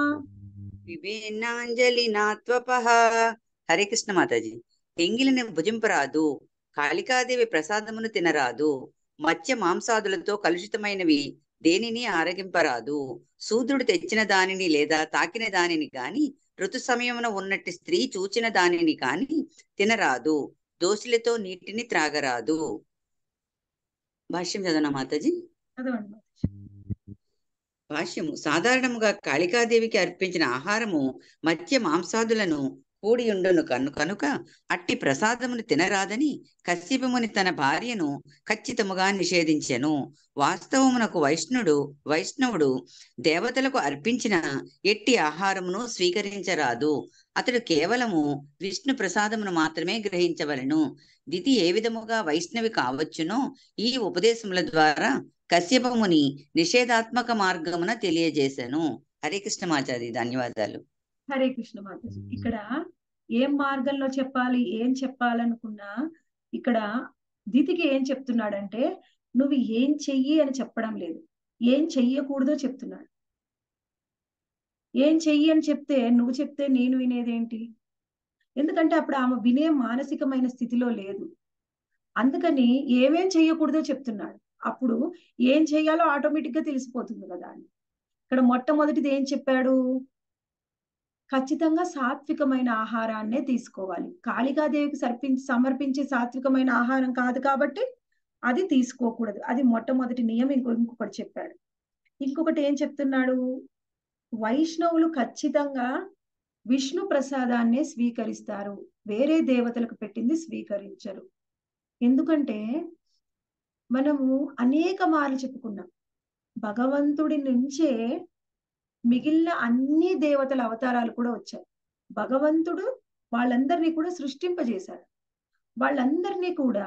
విభిన్నాంజలినాత్వపహ హరే కృష్ణ మాతాజీ ఎంగిలిని భుజింపరాదు కాళికాదేవి ప్రసాదమును తినరాదు మత్స్య మాంసాదులతో కలుషితమైనవి దేనిని ఆరగింపరాదు శూద్రుడు తెచ్చిన దానిని లేదా తాకిన దానిని గాని ఋతు సమయమున ఉన్నట్టి స్త్రీ చూచిన దానిని కాని తినరాదు దోషులతో నీటిని త్రాగరాదు భాష్యం చదవనా మాతాజీ చదవండి మాతాజీ. భాష్యము సాధారణముగా కాళికాదేవికి అర్పించిన ఆహారము మత్స్య మాంసాదులను కూడి ఉండును కను కనుక అట్టి ప్రసాదమును తినరాదని కశ్యపముని తన భార్యను ఖచ్చితముగా నిషేధించెను వాస్తవమునకు వైష్ణుడు వైష్ణవుడు దేవతలకు అర్పించిన ఎట్టి ఆహారమును స్వీకరించరాదు అతడు కేవలము విష్ణు ప్రసాదమును మాత్రమే గ్రహించవలెను దితి ఏ విధముగా వైష్ణవి కావచ్చునో ఈ ఉపదేశముల ద్వారా కశ్యపముని నిషేధాత్మక మార్గమున తెలియజేశాను హరే కృష్ణమాచారి ధన్యవాదాలు హరే కృష్ణ మాతాజీ ఇక్కడ ఏం మార్గంలో చెప్పాలి ఏం చెప్పాలనుకున్నా ఇక్కడ దితికి ఏం చెప్తున్నాడంటే నువ్వు ఏం చెయ్యి అని చెప్పడం లేదు ఏం చెయ్యకూడదో చెప్తున్నాడు ఏం చెయ్యి అని చెప్తే నువ్వు చెప్తే నేను వినేదేంటి ఎందుకంటే అప్పుడు ఆమె వినే మానసికమైన స్థితిలో లేదు అందుకని ఏమేం చెయ్యకూడదో చెప్తున్నాడు అప్పుడు ఏం చెయ్యాలో ఆటోమేటిక్ గా తెలిసిపోతుంది కదా అని ఇక్కడ మొట్టమొదటిది ఏం చెప్పాడు ఖచ్చితంగా సాత్వికమైన ఆహారాన్నే తీసుకోవాలి కాళికాదేవికి సర్పించి సమర్పించే సాత్వికమైన ఆహారం కాదు కాబట్టి అది తీసుకోకూడదు అది మొట్టమొదటి నియమం ఇంకో ఇంకొకటి చెప్పాడు ఇంకొకటి ఏం చెప్తున్నాడు వైష్ణవులు ఖచ్చితంగా విష్ణు ప్రసాదాన్నే స్వీకరిస్తారు వేరే దేవతలకు పెట్టింది స్వీకరించరు ఎందుకంటే మనము అనేక మార్లు చెప్పుకున్నాం భగవంతుడి నుంచే మిగిలిన అన్ని దేవతల అవతారాలు కూడా వచ్చాయి భగవంతుడు వాళ్ళందరినీ కూడా సృష్టింపజేశాడు వాళ్ళందరినీ కూడా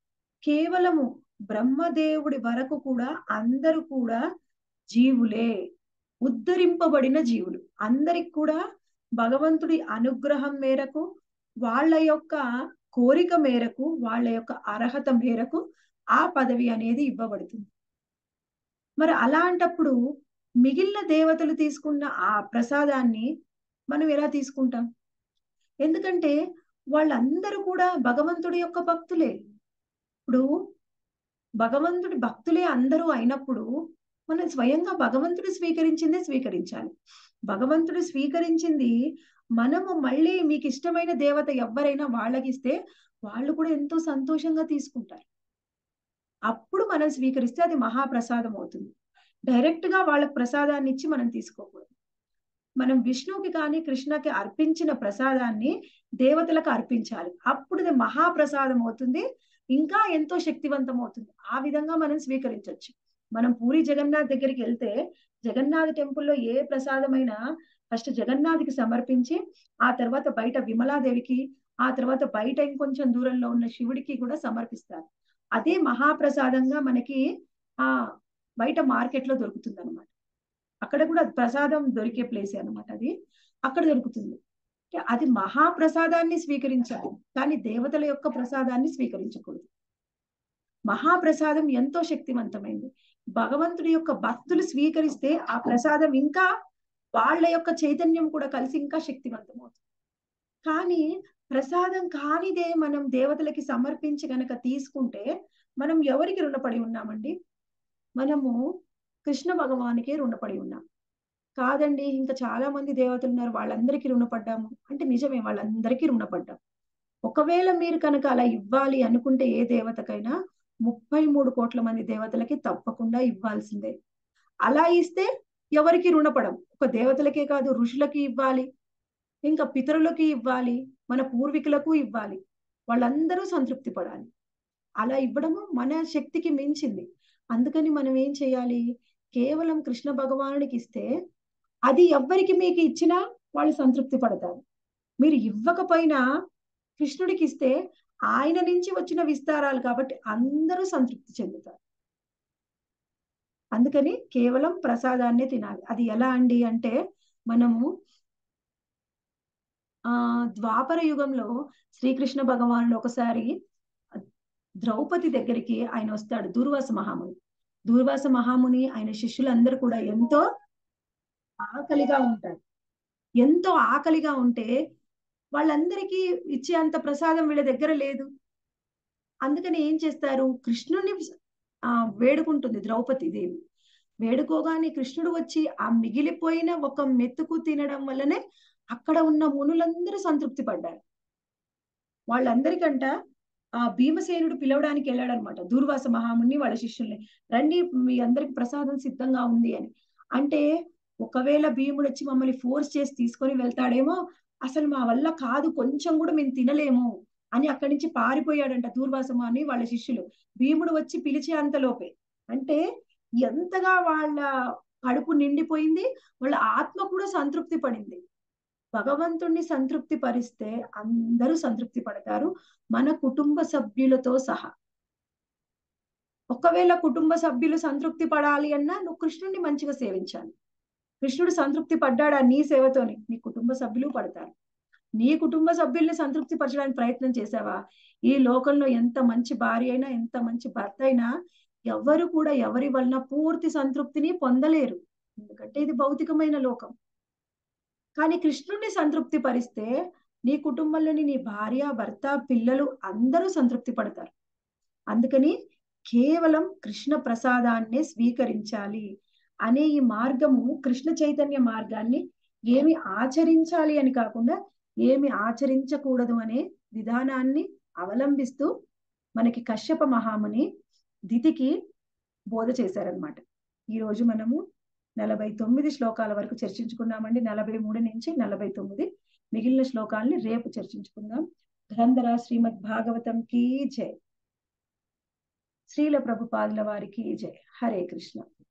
కేవలము బ్రహ్మదేవుడి వరకు కూడా అందరూ కూడా జీవులే ఉద్ధరింపబడిన జీవులు అందరికి కూడా భగవంతుడి అనుగ్రహం మేరకు వాళ్ళ యొక్క కోరిక మేరకు వాళ్ళ యొక్క అర్హత మేరకు ఆ పదవి అనేది ఇవ్వబడుతుంది మరి అలాంటప్పుడు మిగిలిన దేవతలు తీసుకున్న ఆ ప్రసాదాన్ని మనం ఎలా తీసుకుంటాం ఎందుకంటే వాళ్ళందరూ కూడా భగవంతుడి యొక్క భక్తులే ఇప్పుడు భగవంతుడి భక్తులే అందరూ అయినప్పుడు మనం స్వయంగా భగవంతుడు స్వీకరించిందే స్వీకరించాలి భగవంతుడు స్వీకరించింది మనము మళ్ళీ మీకు ఇష్టమైన దేవత ఎవరైనా వాళ్ళకి ఇస్తే వాళ్ళు కూడా ఎంతో సంతోషంగా తీసుకుంటారు అప్పుడు మనం స్వీకరిస్తే అది మహాప్రసాదం అవుతుంది డైరెక్ట్ గా వాళ్ళకి ప్రసాదాన్ని ఇచ్చి మనం తీసుకోకూడదు మనం విష్ణువుకి కానీ కృష్ణకి అర్పించిన ప్రసాదాన్ని దేవతలకు అర్పించాలి అప్పుడు అది మహాప్రసాదం అవుతుంది ఇంకా ఎంతో శక్తివంతం అవుతుంది ఆ విధంగా మనం స్వీకరించవచ్చు మనం పూరి జగన్నాథ్ దగ్గరికి వెళ్తే జగన్నాథ్ టెంపుల్లో ఏ ప్రసాదమైనా ఫస్ట్ జగన్నాథ్కి సమర్పించి ఆ తర్వాత బయట విమలాదేవికి ఆ తర్వాత బయట ఇంకొంచెం దూరంలో ఉన్న శివుడికి కూడా సమర్పిస్తారు అదే మహాప్రసాదంగా మనకి ఆ బయట మార్కెట్ లో దొరుకుతుంది అనమాట అక్కడ కూడా ప్రసాదం దొరికే ప్లేస్ అనమాట అది అక్కడ దొరుకుతుంది అది మహాప్రసాదాన్ని స్వీకరించాలి కానీ దేవతల యొక్క ప్రసాదాన్ని స్వీకరించకూడదు మహాప్రసాదం ఎంతో శక్తివంతమైంది భగవంతుడి యొక్క భక్తులు స్వీకరిస్తే ఆ ప్రసాదం ఇంకా వాళ్ళ యొక్క చైతన్యం కూడా కలిసి ఇంకా శక్తివంతం అవుతుంది కానీ ప్రసాదం కానిదే మనం దేవతలకి సమర్పించి గనక తీసుకుంటే మనం ఎవరికి రుణపడి ఉన్నామండి మనము కృష్ణ భగవానికే రుణపడి ఉన్నాం కాదండి ఇంకా చాలా మంది దేవతలు ఉన్నారు వాళ్ళందరికీ రుణపడ్డాము అంటే నిజమే వాళ్ళందరికీ రుణపడ్డాం ఒకవేళ మీరు కనుక అలా ఇవ్వాలి అనుకుంటే ఏ దేవతకైనా ముప్పై మూడు కోట్ల మంది దేవతలకి తప్పకుండా ఇవ్వాల్సిందే అలా ఇస్తే ఎవరికి రుణపడం ఒక దేవతలకే కాదు ఋషులకి ఇవ్వాలి ఇంకా పితరులకి ఇవ్వాలి మన పూర్వీకులకు ఇవ్వాలి వాళ్ళందరూ సంతృప్తి పడాలి అలా ఇవ్వడము మన శక్తికి మించింది అందుకని మనం ఏం చేయాలి కేవలం కృష్ణ భగవానుడికి ఇస్తే అది ఎవ్వరికి మీకు ఇచ్చినా వాళ్ళు సంతృప్తి పడతారు మీరు ఇవ్వకపోయినా కృష్ణుడికి ఇస్తే ఆయన నుంచి వచ్చిన విస్తారాలు కాబట్టి అందరూ సంతృప్తి చెందుతారు అందుకని కేవలం ప్రసాదాన్నే తినాలి అది ఎలా అండి అంటే మనము ఆ ద్వాపర యుగంలో శ్రీకృష్ణ భగవానుడు ఒకసారి ద్రౌపది దగ్గరికి ఆయన వస్తాడు దూర్వాస మహాముని దూర్వాస మహాముని ఆయన శిష్యులందరూ కూడా ఎంతో ఆకలిగా ఉంటారు ఎంతో ఆకలిగా ఉంటే వాళ్ళందరికీ ఇచ్చే అంత ప్రసాదం వీళ్ళ దగ్గర లేదు అందుకని ఏం చేస్తారు కృష్ణుని ఆ వేడుకుంటుంది ద్రౌపది దేవి వేడుకోగానే కృష్ణుడు వచ్చి ఆ మిగిలిపోయిన ఒక మెతుకు తినడం వల్లనే అక్కడ ఉన్న మునులందరూ సంతృప్తి పడ్డారు వాళ్ళందరికంట ఆ భీమసేనుడు పిలవడానికి వెళ్ళాడు అనమాట దూర్వాస మహాముని వాళ్ళ శిష్యుల్ని రండి మీ అందరికి ప్రసాదం సిద్ధంగా ఉంది అని అంటే ఒకవేళ భీముడు వచ్చి మమ్మల్ని ఫోర్స్ చేసి తీసుకొని వెళ్తాడేమో అసలు మా వల్ల కాదు కొంచెం కూడా మేము తినలేము అని అక్కడి నుంచి పారిపోయాడంట దూర్వాసము అని వాళ్ళ శిష్యులు భీముడు వచ్చి పిలిచే అంతలోపే అంటే ఎంతగా వాళ్ళ కడుపు నిండిపోయింది వాళ్ళ ఆత్మ కూడా సంతృప్తి పడింది భగవంతుణ్ణి సంతృప్తి పరిస్తే అందరూ సంతృప్తి పడతారు మన కుటుంబ సభ్యులతో సహా ఒకవేళ కుటుంబ సభ్యులు సంతృప్తి పడాలి అన్నా నువ్వు కృష్ణుడిని మంచిగా సేవించాలి కృష్ణుడు సంతృప్తి పడ్డాడా నీ సేవతోని నీ కుటుంబ సభ్యులు పడతారు నీ కుటుంబ సభ్యుల్ని సంతృప్తి పరచడానికి ప్రయత్నం చేసావా ఈ లోకంలో ఎంత మంచి భార్య అయినా ఎంత మంచి భర్త అయినా ఎవరు కూడా ఎవరి వలన పూర్తి సంతృప్తిని పొందలేరు ఎందుకంటే ఇది భౌతికమైన లోకం కానీ కృష్ణుడిని సంతృప్తి పరిస్తే నీ కుటుంబంలోని నీ భార్య భర్త పిల్లలు అందరూ సంతృప్తి పడతారు అందుకని కేవలం కృష్ణ ప్రసాదాన్నే స్వీకరించాలి అనే ఈ మార్గము కృష్ణ చైతన్య మార్గాన్ని ఏమి ఆచరించాలి అని కాకుండా ఏమి ఆచరించకూడదు అనే విధానాన్ని అవలంబిస్తూ మనకి కశ్యప మహాముని దితికి బోధ చేశారనమాట ఈ రోజు మనము నలభై తొమ్మిది శ్లోకాల వరకు చర్చించుకున్నామండి నలభై మూడు నుంచి నలభై తొమ్మిది మిగిలిన శ్లోకాలని రేపు చర్చించుకుందాం గ్రంథర శ్రీమద్ భాగవతం కీ జై శ్రీల ప్రభుపాదుల వారికి జై హరే కృష్ణ